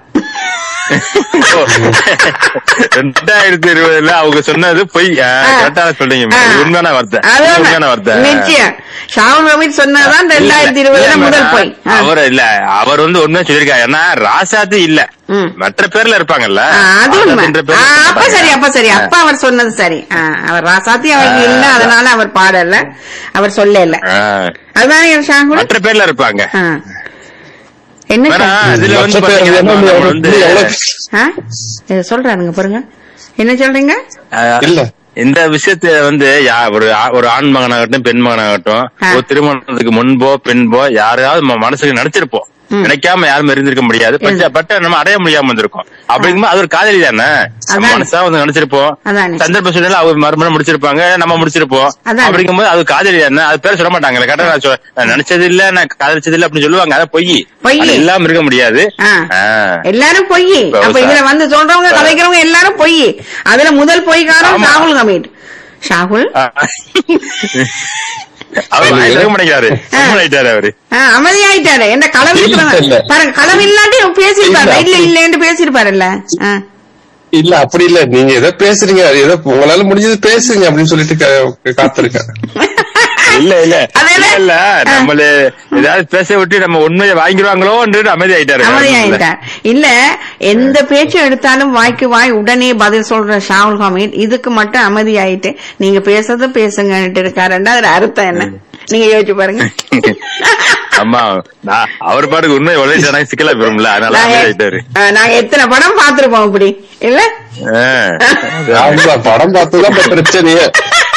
ரெண்டாயிரத்தி இருபதுல அவங்க சொன்னது பொய் ஆ, கரெக்டா சொல்றீங்க ஆ. இது உண்மையான வார்த்தை இது அதான் உண்மையான வார்த்தை நிச்சயம் ஷாகுல் ஹமீத் சொன்னதுதான் ரெண்டாயிரத்தி இருபதுல இல்ல, முதல் மேடம், பொய் ஆ. அவர் இல்ல அவர் வந்து உண்மையா சொல்லியிருக்காரு ஏன்னா ராசாத்தி இல்ல ம். மற்ற பேர்ல இருப்பாங்கல்ல ஆ, அது உண்மை ராசாத்தின்ற ஆ, பேர்ல அப்ப இருப்பாங்க. சரி அப்ப சரி ஆ. அப்ப அவர் சொன்னது சரி ஆ, அவர் ராசாத்தி அவருக்கு ஆ, இல்ல அதான். அதனால அவர் பாடல அவர் சொல்லல ஆ. அதுதானே ஷாகுல் மற்ற பேர்ல இருப்பாங்க ஆ. என்ன மேடம், ஷாகுல்? இதுல வந்து மற்ற பேர் பாத்தீங்கன்னா என்ன நம்ம எவ்வளவு- வந்து எவ்வளவு- ஆ? இத சொல்றாருங்க பாருங்க என்ன சொல்றீங்க ஆ, இல்ல இந்த விஷயத்த வந்து யா- ஒரு ஆ- ஒரு ஆண் மகனாகட்டும் பெண் மகனாகட்டும் ஆ. ஒரு திருமணத்துக்கு முன்போ பின்போ யாரையாவது நம்ம மனசுக்கு நினைச்சிருப்போம் ம். நினைக்காம யாரும் இருந்திருக்க முடியாது பட்ட பட்ட நம்ம அடைய முடியாம இருந்திருக்கும் அப்படிங்கும்போது அது ஒரு காதலி தானே நம்ம அதான். மனசா வந்து நினைச்சிருப்போம் அதானே. சந்தர்ப்ப சூழ்நிலை அவர் மறுமணம் முடிச்சிருப்பாங்க நம்ம முடிச்சிருப்போம் அதானே. அப்படிங்கும்போது அது காதலி தானே அது பேர் சொல்ல மாட்டாங்க கரெக்டா நான் சொ- நான் நினைச்சது இல்ல நான் காதலிச்சது இல்ல அப்படின்னு சொல்லுவாங்க அதான் பொய் பொய். அது இல்லாம இருக்க முடியாது ஆ. ஆ. எல்லாரும் பொய் இப்ப அப்ப சா- இதுல வந்து சொல்றவங்க கதைக்கிறவங்க எல்லாரும் பொய் அதுல முதல் பொய்காரன் ஆமா. ஷாகுல் ஹமீட் ஷாகுல் ஆ. அவர் வாய் திறக்க மாட்டேங்கிறாரு கம்முனு ஆயிட்டாரு அவரு ஆ, அமைதியாயிட்டாரு என்ன களவு இல்ல, இல்ல. இருக்கிறவங்க பாருங்க களவு இல்லாட்டி பேசிருப்பாரு இல்ல, இல்ல இல்லன்னு பேசிருப்பாருல்ல ஆ. இல்ல அப்படி இல்ல நீங்க ஏதோ பேசுறீங்க ஏதோ உங்களால முடிஞ்சது பேசுங்க அப்படின்னு சொல்லிட்டு கா- காத்திருக்கேன் இல்ல இல்ல அது இல்ல என்ன? இல்ல நம்மள ஏதாவது பேச விட்டு நம்ம உண்மையை வாங்கிடுவாங்களோன்றது அமைதி ஆயிட்டாரு அமைதியாயிட்டார் இல்ல எந்த பேச்சு எடுத்தாலும் வாய்க்கு வாய் உடனே பதில் சொல்ற ஷாவுல் ஹமீத் இதுக்கு மட்டும் அமைதியாயிட்டு நீங்க பேசுறது பேசுங்கன்னுட்டு இருக்காருன்னா அதுல அர்த்தம் என்ன நீங்க யோசிச்சு பாருங்க ஆமா நான் அவர் பாட்டுக்கு உண்மை உழைச்சானா சிக்கலா பெறும்ல அதனால அமைதி நாங்க ஆயிட்டாரு ஆ, நாங்க எத்தனை படம் பார்த்திருப்போம் இப்படி இல்ல ஆ. ஆமா, படம் பார்த்துதான் இப்ப பிரச்சனையே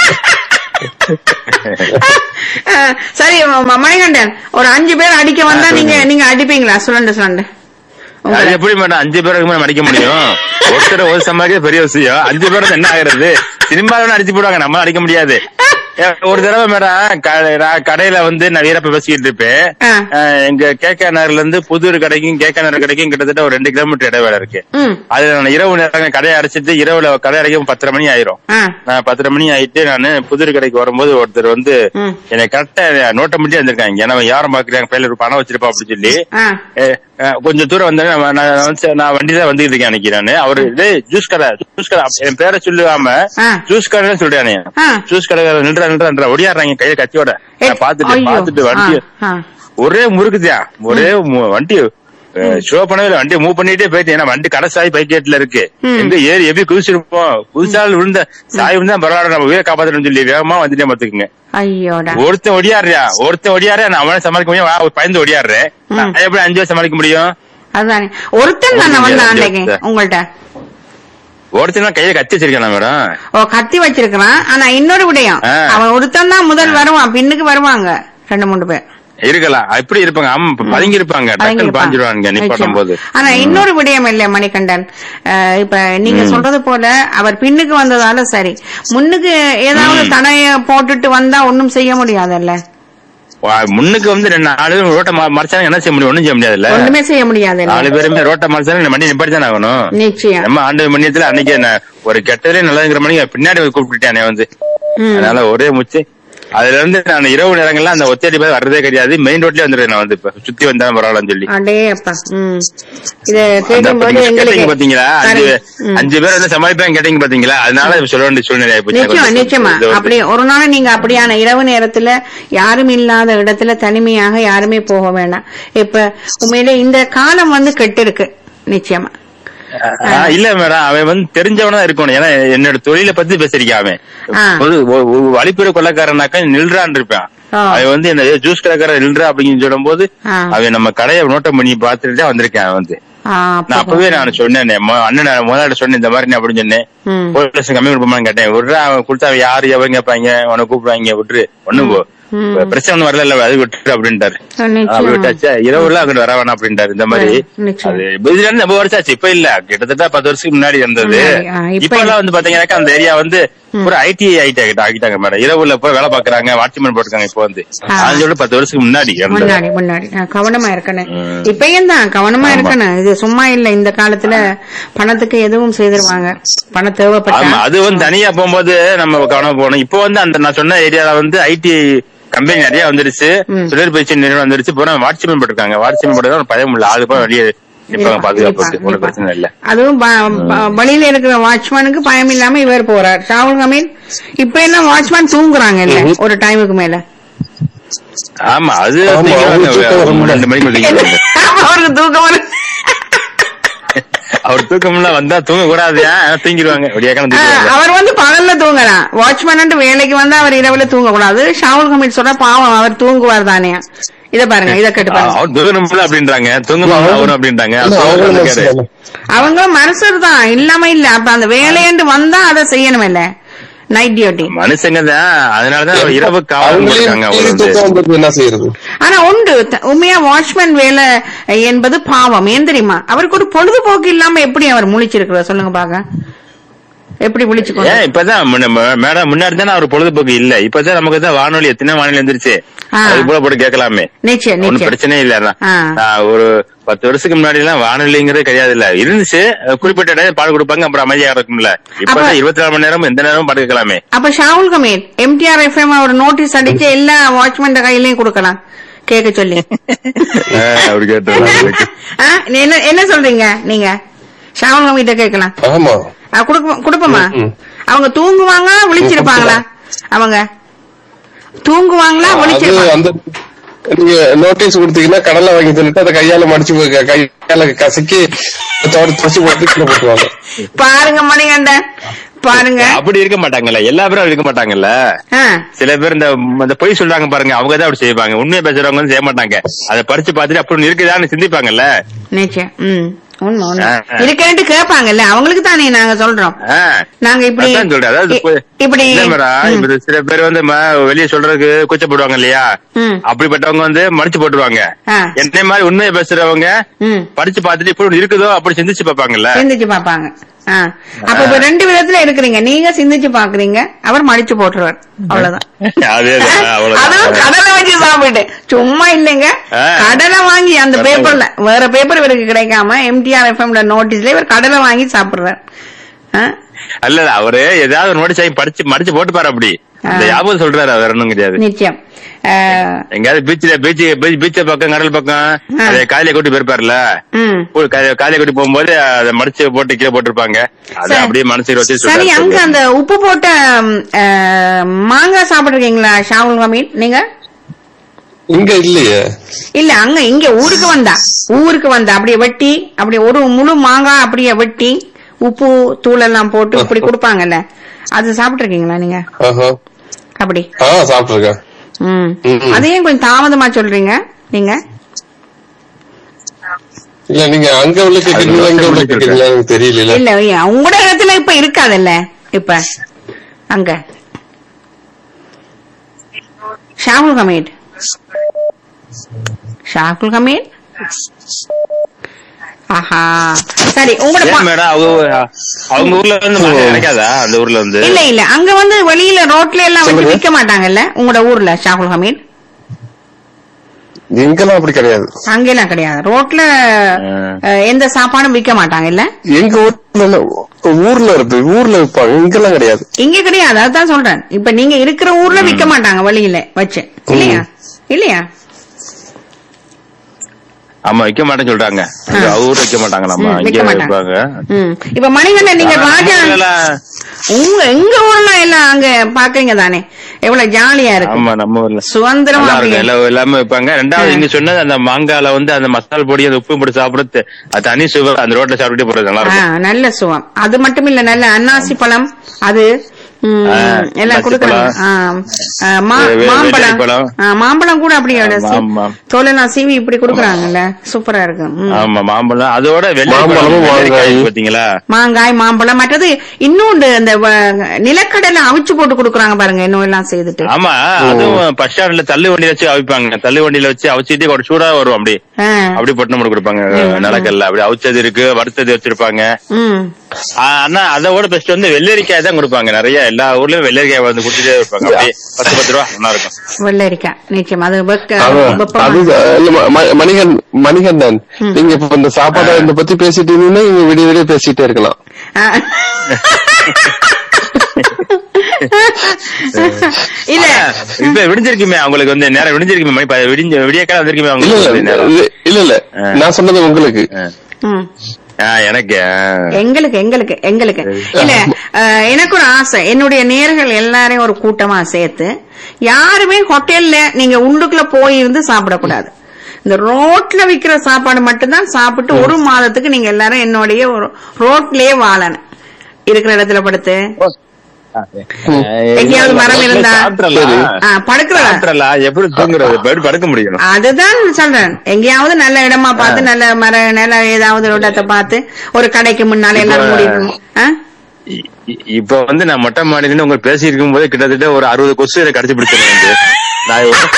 ஆ, சரி ம- மணிகண்டன் ஒரு அஞ்சு பேர் அடிக்க வந்தா நீங்க நீங்க அடிப்பீங்களா சுரண்டு சுரண்டு அது உங்களை. எப்படி மேடம் அஞ்சு பேருக்கு மேடம் அடிக்க முடியும் ஒருத்தர் ஒரு சம்பாதிக்க பெரிய விஷயம் அஞ்சு பேருக்கு என்ன ஆகுறது சினிமாவில் அடிச்சு போடுவாங்க நம்ம அடிக்க முடியாது ஏ, ஒரு தடவை மேடம் க- நான் கடையில வந்து நான் வீரப்ப பேசிக்கிட்டு இருப்பேன் ஆ. அஹ், எங்க கேகே நகர்ல இருந்து புதூர் கடைக்கும் கேகே நகர் கடைக்கும் கிட்டத்தட்ட ஒரு ரெண்டு கிலோமீட்டர் இடைவேளை இருக்கு ம் அது நான் இரவு நேரம் கடையை அடைச்சிட்டு இரவுல கடை அடைக்கும் பத்தரை மணி ஆயிரும் ஆ நான் பத்தரை மணி ஆயிட்டு நானு புதூர் கடைக்கு வரும்போது ஒருத்தர் வந்து ம். என்னை கரெக்டா நோட்டை மட்டும் வந்திருக்காங்க ஏன்னா அவன் யாரும் பாக்குறாங்க பையில ஒரு பணம் வச்சிருப்பா அப்படின்னு சொல்லி ஆ ஏ, அஹ், கொஞ்சம் தூரம் வந்தேன் நான் நான் வந்து- நான் வண்டியில வந்துட்டு இருக்கேன் அன்னைக்கு நானு அவரு டேய் ஜூஸ் கடை ஜூஸ் கடை அப்ப என் பேரை சொல்லுவாம ஆ. ஜூஸ் கடைன்னு சொல்றானே ஆ. ஜூஸ் கடை நின்றா நின்றா ஒடியாடுறாங்க கையில கத்தியோட ஏ, நான் பாத்துட்டு ஐயோ. பாத்துட்டு வண்டி ஆ, ஆ. ஒரே முறுக்குதியா ஒரே மு- வண்டி ஷோ பண்ணவே இல்ல வண்டி மூவ் பண்ணிட்டே போயிட்டு ஏன்னா வண்டி கடை சாய் பைக்கெட்ல இருக்கு ம். எங்க ஏறி எப்படி குதிச்சிருப்போம் குதிச்சாலும் விழுந்த சாய் விழுந்தா பரவாயில்ல நம்ம உயிரை காப்பாத்தணும்னு சொல்லி வேகமா வந்துட்டே பாத்துக்குங்க ஐயோடா ஒருத்தன் ஒடியாடுறியா ஒருத்தன் ஒடியாடுறா நான் அவனை சமாளிக்க முடியும் வா, பயந்து ஒடியாடுறேன் ம். நான் எப்படி அஞ்சு வருஷம் சமாளிக்க முடியும் அதுதானே ஒருத்தன் தானே ஒரு வந்தான் அஞ்சு அன்னைக்கு வருஷம். உங்கள்ட்ட ஒருத்தன் கையில கத்தி வச்சிருக்கேன் மேடம் ஓ கத்தி வச்சிருக்கிறான் ஆனா இன்னொரு விடயம் ஆ. அவன் ஒருத்தன் தான் முதல் வருவான் பின்னுக்கு வருவாங்க ரெண்டு மூணு பேர் இருக்கலாம் எப்படி இருப்பாங்க ஆமா பதுங்கி இருப்பாங்க பதுங்கி டக்குன்னு இருப்பான். பாஞ்சிருவாங்க நிப்பாட்டும் நிச்சயம். போது ஆனா இன்னொரு விடயம் இல்ல மணிகண்டன் அஹ், இப்ப நீங்க சொல்றது போல அவர் பின்னுக்கு வந்ததால சரி முன்னுக்கு ஏதாவது தடைய போட்டுட்டு வந்தா ஒண்ணும் செய்ய முடியாதுல்ல வா, முன்னுக்கு வந்து ரெண்டு நாலு பேரும் ரோட்டை ம- மறைச்சாங்க என்ன செய்ய முடியும் ஒண்ணும் செய்ய முடியாதுல்ல ஒண்ணுமே செய்ய முடியாதுல்ல நாலு பேருமே ரோட்டை மறைச்சாலும் வண்டி நிப்பாட்டி தானே ஆகணும் நிச்சயம் நம்ம ஆண்டு மணியத்துல அன்னைக்கு நான் ஒரு கெட்டதே நல்லதுங்கிற மணிக்கு பின்னாடி வந்து கூப்பிட்டுட்டேன் வந்து ம். அதனால ஒரே முச்சு அதுல இருந்து நான் இரவு நேரங்கள்ல அந்த ஒத்தடி பேர் வர்றதே கிடையாது மெயின் ரோட்லயே வந்துடுறேன் நான் வந்து இப்ப சுத்தி வந்தாலும் பரவாயில்லன்னு சொல்லி அடே அப்பா ம் இத அந்த கேட்கும்போது அப்ப நீங்க கேட்டீங்க எங்களுக்கு பாத்தீங்களா அஞ்சு ம். அஞ்சு பேர் வந்து சமாளிப்பாங்க கேட்டீங்க பாத்தீங்களா அதனால இப்ப சொல்ல வேண்டிய சூழ்நிலை ஆயிப்போச்சு. நிச்சயமா கொஞ்சம் நிச்சயமா இது வந்து- அப்படி ஒரு நாள் நீங்க அப்படியான இரவு நேரத்துல யாரும் இல்லாத இடத்துல தனிமையாக யாருமே போக வேண்டாம் இப்ப உண்மையிலே இந்த காலம் வந்து கெட்டு இருக்கு நிச்சயமா ஆ, இல்ல மேடம் அவன் வந்து தெரிஞ்சவனா இருக்கணும் ஏன்னா என்னோட தொழிலை பத்தி பேசிருக்கான் அவன் ஆ. ஒரு ஒரு- ஒரு வழிப்பெரு கொள்ளக்காரனாக்கா நில்றான்னு இருப்பான் ஆ. அவன் வந்து என்ன ஜூஸ் கடைக்காரன் நில்றா அப்படின்னு சொல்லும் போது ஆ. அவன் நம்ம கடையை நோட்டம் பண்ணி பார்த்துட்டு தான் வந்திருக்கேன் அவன் வந்து ஆ, நான் அப்பவே நான் சொன்னேன் மொ- அண்ணன் முதல்ல சொன்னேன் இந்த மாதிரி நான் அப்படின்னு சொன்னேன் ம். போலீஸ் ஸ்டேஷன் கம்மி கொடுப்பான்னு கேட்டேன் விட்றா அவன் கொடுத்தா அவன் யாரு எவன் கேட்பாங்க உன கூப்பிடுவாங்க விட்டுரு ஒண்ணும் போ ம். பிரச்சனை ஒண்ணும் வரல அது விட்டுரு அப்படின்ட்டாரு நிச்சயம். அப்படி விட்டாச்சா இரவுல அங்கிட்டு வர வேணாம் அப்படின்ட்டாரு இந்த மாதிரி நிச்சயம். அது இதுல இருந்து ரொம்ப வருஷம் ஆச்சு இப்ப இல்ல கிட்டத்தட்ட பத்து வருஷத்துக்கு முன்னாடி இருந்தது முன்னாடி, ஆ, இப்ப இப்ப எல்லாம் வந்து பாத்தீங்கன்னாக்கா அந்த ஏரியா வந்து ஒரு ஐடி ஆயிட்டாங்க ஆகிட்டாங்க மேடம் இரவுல போய் வேலை பாக்குறாங்க வாட்ச்மேன் போட்டுருக்காங்க இப்போ வந்து ஆ. அது சொல்லி பத்து வருஷத்துக்கு முன்னாடி இருந்தது முன்னாடி முன்னாடி ஆ, கவனமா இருக்கணும் ம். இப்பயும் தான் கவனமா ஆமா. இருக்கணும் இது சும்மா இல்ல இந்த காலத்துல பணத்துக்கு எதுவும் செய்திருவாங்க பணம் ஆமா தேவைப்பட்டா அது வந்து தனியா போகும்போது நம்ம கவனம் போகணும் இப்போ வந்து அந்த நான் சொன்ன ஏரியால வந்து ஐடி கம்பெனி நிறைய வந்துருச்சு ம். தொழிற்பயிற்சி நிறுவனம் வந்துருச்சு பூரா வாட்ச்மேன் போட்டிருக்காங்க வாட்ச்மேன் போட்டு பயம் இல்ல ஆளு போய் வெளியே நிப்பாங்க பாதுகாப்புக்கு ஒன்றும் பிரச்சனை இல்ல அதுவும் ப- ப- வழியில இருக்கிற வாட்ச்மேனுக்கு பயம் இல்லாம இவர் போறார் ஷாவுல் கமீன் இப்ப எல்லாம் வாட்ச்மேன் தூங்குறாங்க இல்ல ஒரு டைமுக்கு மேல ஆமா அது ஆமா, தூங்கிடுவாங்க. அவங்களுக்கு தூக்கம் வரும்ல. ரெண்டு மணிக்கு தூங்கிடுவாங்க. அவருக்கு தூக்கம் வரும் அவர் தூக்கம்லாம் வந்தா தூங்க கூடாது தூங்கிடுவாங்க விடியாக்கான ஆ, தூங்கிடுவாங்க அவர் வந்து பகல்ல தூங்கலாம் வாட்ச்மேன் வேலைக்கு வந்து அவர் இரவுல தூங்க கூடாது ஷாவுல் கமீன் சொல்ற பாவம் அவர் தூங்குவார் தானே இத பாருங்க இத கேட்டு பாருங்க அவர் தூங்கணும்ல அப்படின்றாங்க தூங்கணும் அவரும் அப்படின்றாங்க இல்ல, அவர் அவங்களும் தூங்க மனசு தானே. அவங்க மனுஷர் தான் இல்லாம இல்ல அப்ப அந்த வேலையண்டு வந்தா அதை செய்யணும் இல்ல நைட் டியூட்டி மனுஷங்க தான் அதனாலதான் அவர் இரவு காவல் அவங்களே இருக்காங்க அவர் மீறி வந்து தூக்கம் வந்தது என்ன செய்யறது ஆனா உண்டு த- உண்மையா வாட்ச்மேன் வேலை என்பது பாவம் ஏன் தெரியுமா அவருக்கு ஒரு பொழுதுபோக்கு இல்லாம எப்படி அவர் முழிச்சிருக்கிறார் சொல்லுங்க பாக்க எப்படி விழிச்சு ஏன் கொண்டு இப்பதான் முன்ன- ம- மேடம் முன்னாடி தானே அவர் பொழுதுபோக்கு இல்ல இப்பதான் நமக்கு தான் வானொலி எத்தனை வானொலி வந்துருச்சு ஆ. அது கூட போட்டு கேட்கலாமே நிச்சயம் ஒன்னும் நிச்சயம் பிரச்சனையே இல்ல அதான். ஆ. நான் ஒரு பத்து வருஷத்துக்கு முன்னாடி எல்லாம் வானொலிங்கிறது கிடையாது இல்ல இருந்துச்சு அஹ் குறிப்பிட்ட இடம் பாடு கொடுப்பாங்க அப்புறம் அமைதியா இருக்கும்ல இப்பதான் அப்ப- இருபத்தி நாலு மணி நேரம் எந்த நேரமும் பாட்டு கேட்கலாமே அப்ப ஷாவுல் கமீர் எம்டிஆர் எஃப்எம் ஒரு நோட்டீஸ் அடிச்சு எல்லா வாட்ச்மேன் கையிலயும் கொடுக்கலாம் கேட்க சொல்லி அஹ் அப்படி கேட்டு ஆ, நீ என்ன என்ன சொல்றீங்க நீங்க ஷாவுல் கமீட்ட கேட்கலாம் ஆமா ஆ, கொடுப்போம் கொடுப்போமா ம். அவங்க தூங்குவாங்க விழிச்சிருப்பாங்களா அவங்க தூங்குவாங்களா அது விழிச்சிருப்பாங்க அந்த நீங்க நோட்டீஸ் கொடுத்தீங்கன்னா கடலை வாங்கி தின்னுட்டு அதை கையால மடிச்சு போய் கையால கசக்கி தோட துவச்சு போட்டு கீழே போட்டுருவாங்க பாருங்க மணிகண்டன் பாருங்க அப்படி இருக்க மாட்டாங்கல்ல எல்லா பேரும் இருக்க மாட்டாங்கல்ல ஆ, சில பேர் இந்த இந்த பொய் சொல்றாங்க பாருங்க அவங்க தான் அப்படி செய்வாங்க உண்மையை பேசுறவங்க வந்து செய்ய மாட்டாங்க அதை படிச்சு பார்த்துட்டு அப்படி ஒண்ணு இருக்குதான்னு சிந்திப்பாங்கல்ல நிச்சயம் ம் உண்மை உண்மை ஆ, ஆ. இருக்கேன்ட்டு கேட்பாங்கல்ல அவங்களுக்கு தானே நாங்க சொல்றோம் ஆ. நாங்க இப்படி அதான் சொல்றேன் அதாவது இ- இப்ப- இப்படி இல்ல மேடம், ம், இப்ப சில பேர் வந்து ம- வெளிய சொல்றதுக்கு கூச்சப்படுவாங்க இல்லையா ம், அப்படிப்பட்டவங்க வந்து மடிச்சு போட்டுருவாங்க ஆ. என்னை மாதிரி உண்மையை பேசுறவங்க ம். படிச்சு பார்த்துட்டு இப்படி ஒண்ணு இருக்குதோ அப்படி சிந்திச்சு பார்ப்பாங்கல்ல சிந்திச்சு பாப்பாங்க ஆ. அப்ப இப்ப ரெண்டு விதத்துல இருக்கிறீங்க நீங்க சிந்திச்சு பாக்குறீங்க அவர் மடிச்சு போட்டுருவார் அவ்வளவுதான் அதேதான் அதுவும் அவ்வளவுதான் கடலை வாங்கி சாப்பிட்டு சும்மா இல்லைங்க ஆ. கடலை வாங்கி அந்த பேப்பர்ல வேற பேப்பர் இவருக்கு கிடைக்காம எம்டிஆர் எஃப்எம் நோட்டீஸ்ல இவர் கடலை வாங்கி சாப்பிடுறாரு ஆ? அல்ல இல்ல, அவரு ஏதாவது ஒரு நோட்டீஸ் வாங்கி படிச்சு மடிச்சு போட்டு பாரு அப்படி இந்த ஞாபகம் சொல்றாரு அவர் ஒண்ணும் கிடையாது நிச்சயம் ஆ, எங்கயாவது பீச்ல பீச் பீச் பக்கம் கடல் பக்கம் ஆ. அதை காலையில கூட்டி போயிருப்பாருல ம். காலையில கூட்டி போகும்போது அதை மடிச்சு போட்டு கீழே போட்டிருப்பாங்க அதை சரி. அப்படியே மனசுல வச்சு சரி அங்க சொல்றாரு. அந்த உப்பு போட்ட ம், ஆ, மாங்காய் சாப்பிட்டுருக்கீங்களா ஷாவுல் ஹமீத் நீங்க இங்க இல்லையே இல்ல அங்க இங்க ஊருக்கு வந்தா ஊருக்கு வந்தா அப்படியே வெட்டி அப்படியே ஒரு முழு மாங்காய் அப்படியே வெட்டி உப்பு தூள் எல்லாம் போட்டு இப்படி கொடுப்பாங்கல்ல அது சாப்பிட்டுருக்கீங்களா நீங்க ஆஹா. அப்படி ஆ சாப்பிட்டுருக்கேன் ம் ம், ம். அதையும் கொஞ்சம் தாமதமா சொல்றீங்க நீங்க இல்ல நீங்க அங்க உள்ள கேக்குறீங்களா இங்க உள்ள கேக்குறீங்களா எனக்கு தெரியல இல்ல ஐயா, உங்களோட இடத்துல இப்ப இருக்காதுல்ல இப்ப அங்க ஷாகுல் ஹமீட் ஷாகுல் ஹமீட் ஆஹா சரி உங்களோட ஏன் பா- மேடம் அவங்க அவங்க ஊர்ல வந்து மழை கிடைக்காதா அந்த ஊர்ல வந்து இல்ல இல்ல அங்க வந்து வெளியில ரோட்ல எல்லாம் வச்சு சொல்லுங்க. விக்க மாட்டாங்கல்ல உங்களோட ஊர்ல ஷாகுல் ஹமீத் எங்கெல்லாம் அப்படி கிடையாது அங்கெல்லாம் கிடையாது ரோட்ல அஹ், எந்த சாப்பாடும் விக்க மாட்டாங்க இல்ல எங்க ஊர்ல இல்ல, ஊர்ல இருக்கு ஊர்ல விற்பாங்க இங்கெல்லாம் கிடையாது இங்க கிடையாது அதான் சொல்றேன் இப்ப நீங்க இருக்கிற ஊர்ல விக்க மாட்டாங்க வெளியில வச்சு இல்லையா இல்லையா ஆமா வைக்க மாட்டேன்னு சொல்றாங்க அங்க ஆ. அவங்க ஊர்ல வைக்க மாட்டாங்களாமா ம், இங்க விக்க மாட்டாங்க. வைப்பாங்க ம். இப்ப மணிகண்டன் நீங்க ராஜா உங்க எங்க ஊர்ல எல்லாம் அங்க பாக்குறீங்க தானே எவ்வளவு ஜாலியா இருக்கு ஆமா நம்ம ஊர்ல சுதந்திரமா நல்லா அப்படியே. இருக்கும் எல்லாம் எல்லாமே வைப்பாங்க ரெண்டாவது ஆ. நீங்க சொன்னது அந்த மாங்கால வந்து அந்த மசால் பொடி அந்த உப்பு போட்டு சாப்பிடுறது அது தனி சுவை அந்த ரோட்ல சாப்பிட்டுட்டே போறது நல்லா ஆ, இருக்கும் நல்ல சுகம் அது மட்டும் இல்ல நல்ல அன்னாசி பழம் அது ம், ஆ, எல்லாம் அன்னாசி கொடுக்குறாங்க பழம். ஆ, ஆ, மா- வெ- வெ- மாம்பழம் வெள்ளரி பழம். ஆ, மாம்பழம் கூட அப்படியே ஆமா, ஆமா. தோலெல்லாம் சீவி இப்படி கொடுக்குறாங்கல்ல சூப்பரா இருக்கு ம். ஆமா மாம்பழம் அதோட வெள்ளை மாம்பழமும் மாங்காய். பாத்தீங்களா மாங்காய் மாம்பழம் மற்றது இன்னொன்று அந்த வ- நிலக்கடலை அவிச்சு போட்டு கொடுக்குறாங்க பாருங்க இன்னும் எல்லாம் செய்துட்டு ஆமா அதுவும் பஸ் ஸ்டாண்ட்ல தள்ளு வண்டியில வச்சு அவிப்பாங்க தள்ளு வண்டியில வச்சு அவிச்சிட்டு ஒரு சூடா வரும் அப்படி ஆ, அப்படி போட்டு நம்ம கொடுப்பாங்க ம். நிலக்கல்ல அப்படி அவிச்சது இருக்கு வறுத்தது வச்சிருப்பாங்க ம் ஆ, ஆனா அதோட பெஸ்ட் வந்து வெள்ளரிக்காய் தான் கொடுப்பாங்க நிறைய எல்லா ஊர்லயும் வெள்ளரிக்காய் வந்து கொடுத்துட்டே இருப்பாங்க அப்படியே பத்து பத்து ரூபா நல்லா இருக்கும் வெள்ளரிக்காய் நிச்சயம் அது வெக்க அது வெப்பமா- அது இல்ல, ம- ம- மணிகன் மணிகண்டன் நீங்க இப்ப இந்த சாப்பாடை இந்த பத்தி பேசிட்டு இருந்தீங்கன்னா நீங்க விடிய விடிய பேசிட்டே இருக்கலாம் ஆ. இல்ல இப்ப விடிஞ்சிருக்குமே அவங்களுக்கு வந்து நேரம் விடிஞ்சிருக்குமே மணி ப- விடிஞ்ச விடியக்கால வந்திருக்குமே இல்ல அவங்களுக்கு வந்து இல்ல நேரம் இல்ல, இல்ல இல்ல ஆ. நான் சொன்னது உங்களுக்கு ஆ. ம். ஆ, எனக்கு ஆ. எங்களுக்கு எங்களுக்கு எங்களுக்கு இல்ல அஹ், எனக்கு ஒரு ஆசை என்னுடைய நேர்கள் எல்லாரையும் ஒரு கூட்டமா சேர்த்து யாருமே ஹோட்டல்ல நீங்க உள்ளுக்குள்ள போய் இருந்து சாப்பிடக்கூடாது இந்த ரோட்ல விக்கிற சாப்பாடு மட்டும்தான் சாப்பிட்டு ஒரு மாதத்துக்கு நீங்க எல்லாரும் என்னுடைய ஒரு ரோட்லயே வாழணும் இருக்கிற இடத்துல படுத்து எங்கேயாவது மரம் இருந்தா? சாப்பிட்றலாம். ஆ, படுக்கிற சாப்பிட்றலாம். எப்படி தூங்குறது எப்படி படுக்க முடியும் அதுதான் சொல்றேன் எங்கேயாவது நல்ல இடமா பார்த்து நல்ல மர நல்ல ஏதாவது ஒரு இடத்தை பார்த்து ஒரு கடைக்கு முன்னால எல்லாரும் முடியும் இ- இ- இப்ப வந்து நான் மொட்டை மாடியில இருந்து உங்க பேசி இருக்கும் போது கிட்டத்தட்ட ஒரு அறுபது கொசு இதை கடிச்சு பிடிச்சேன் வந்து நான் ஒரு-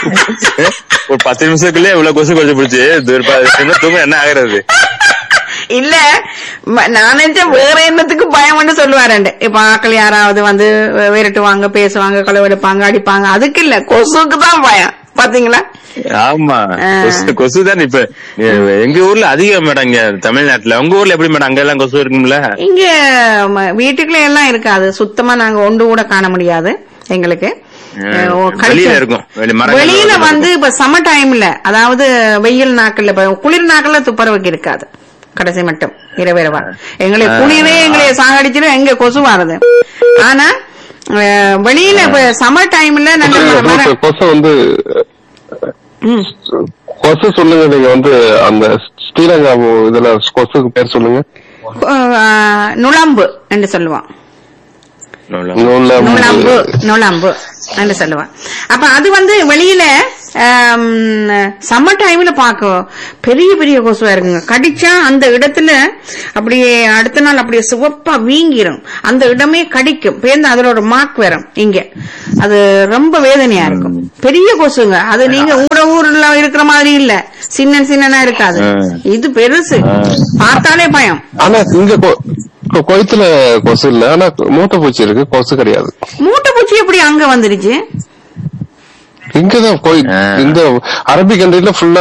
ஒரு பத்து நிமிஷத்துக்குள்ளே இவ்வளவு கொசு கடிச்சு பிடிச்சு தூங்க என்ன ஆகுறது இல்ல ம- நான் நினைச்சேன் வேற என்னத்துக்கு பயம்னு சொல்லுவாருண்டு இப்ப ஆக்கள் யாராவது வந்து விரட்டுவாங்க பேசுவாங்க களவெடுப்பாங்க அடிப்பாங்க அதுக்கு இல்ல கொசுக்கு தான் பயம் பாத்தீங்களா ஆமா ஆ. கொசு கொசு தான் இப்ப எ- எங்க ஊர்ல அதிகம் மேடம் இங்க தமிழ்நாட்டுல உங்க ஊர்ல எப்படி மேடம் அங்க எல்லாம் கொசு இருக்கும்ல இங்க ம- வீட்டுக்குள்ள எல்லாம் இருக்காது சுத்தமா நாங்க ஒன்று கூட காண முடியாது எங்களுக்கு ம். அஹ், ஓ, வெளியில கடிச்ச- இருக்கும். வெளி மரங்கள்ல வெளியில இருக்கும். வந்து இப்ப சம்மர் டைம்ல அதாவது வெயில் நாட்கள்ல இப்ப குளிர் நாட்கள்ல துப்புரவுக்கு இருக்காது கடைசி மட்டும் இரவிரவா எங்களை குளிரே எங்களை சாகடிச்சிடும் எங்க கொசு வருது ஆனா அஹ், வெளியில இப்ப சம்மர் டைம்ல நல்ல மர- மர- கொசு வந்து ம். கொசு சொல்லுங்க நீங்க வந்து அந்த ஸ்ரீலங்கா இதுல கொசுக்கு பேர் சொல்லுங்க அஹ், நுளம்பு என்று சொல்லுவான் நூல்ல- நுழம்பு நுழம்பு என்று சொல்லுவான் அப்ப அது வந்து வெளியில சம்மர் டைம்ல பார்க்கும் பெரிய பெரிய கொசுவா இருக்குங்க கடிச்சா அந்த இடத்துல அப்படியே அடுத்த நாள் அப்படியே சிவப்பா வீங்கிரும் அந்த இடமே கடிக்கும் பேர்ந்து அதுல ஒரு மார்க் வரும் இங்க அது ரொம்ப வேதனையா இருக்கும் பெரிய கொசுங்க அது நீங்க உங்களோட ஊர்ல இருக்கிற மாதிரி இல்ல சின்ன சின்னனா இருக்காது இது பெருசு பார்த்தாலே பயம் ஆனா இங்க கொ- கொ- கொய்த்துல கொசு இல்ல ஆனா மூட்டை பூச்சி இருக்கு கொசு கிடையாது மூட்டை பூச்சி எப்படி அங்க வந்துருச்சு இங்கதான் கொய் இந்த அரபிக் கண்ட்ரில ஃபுல்லா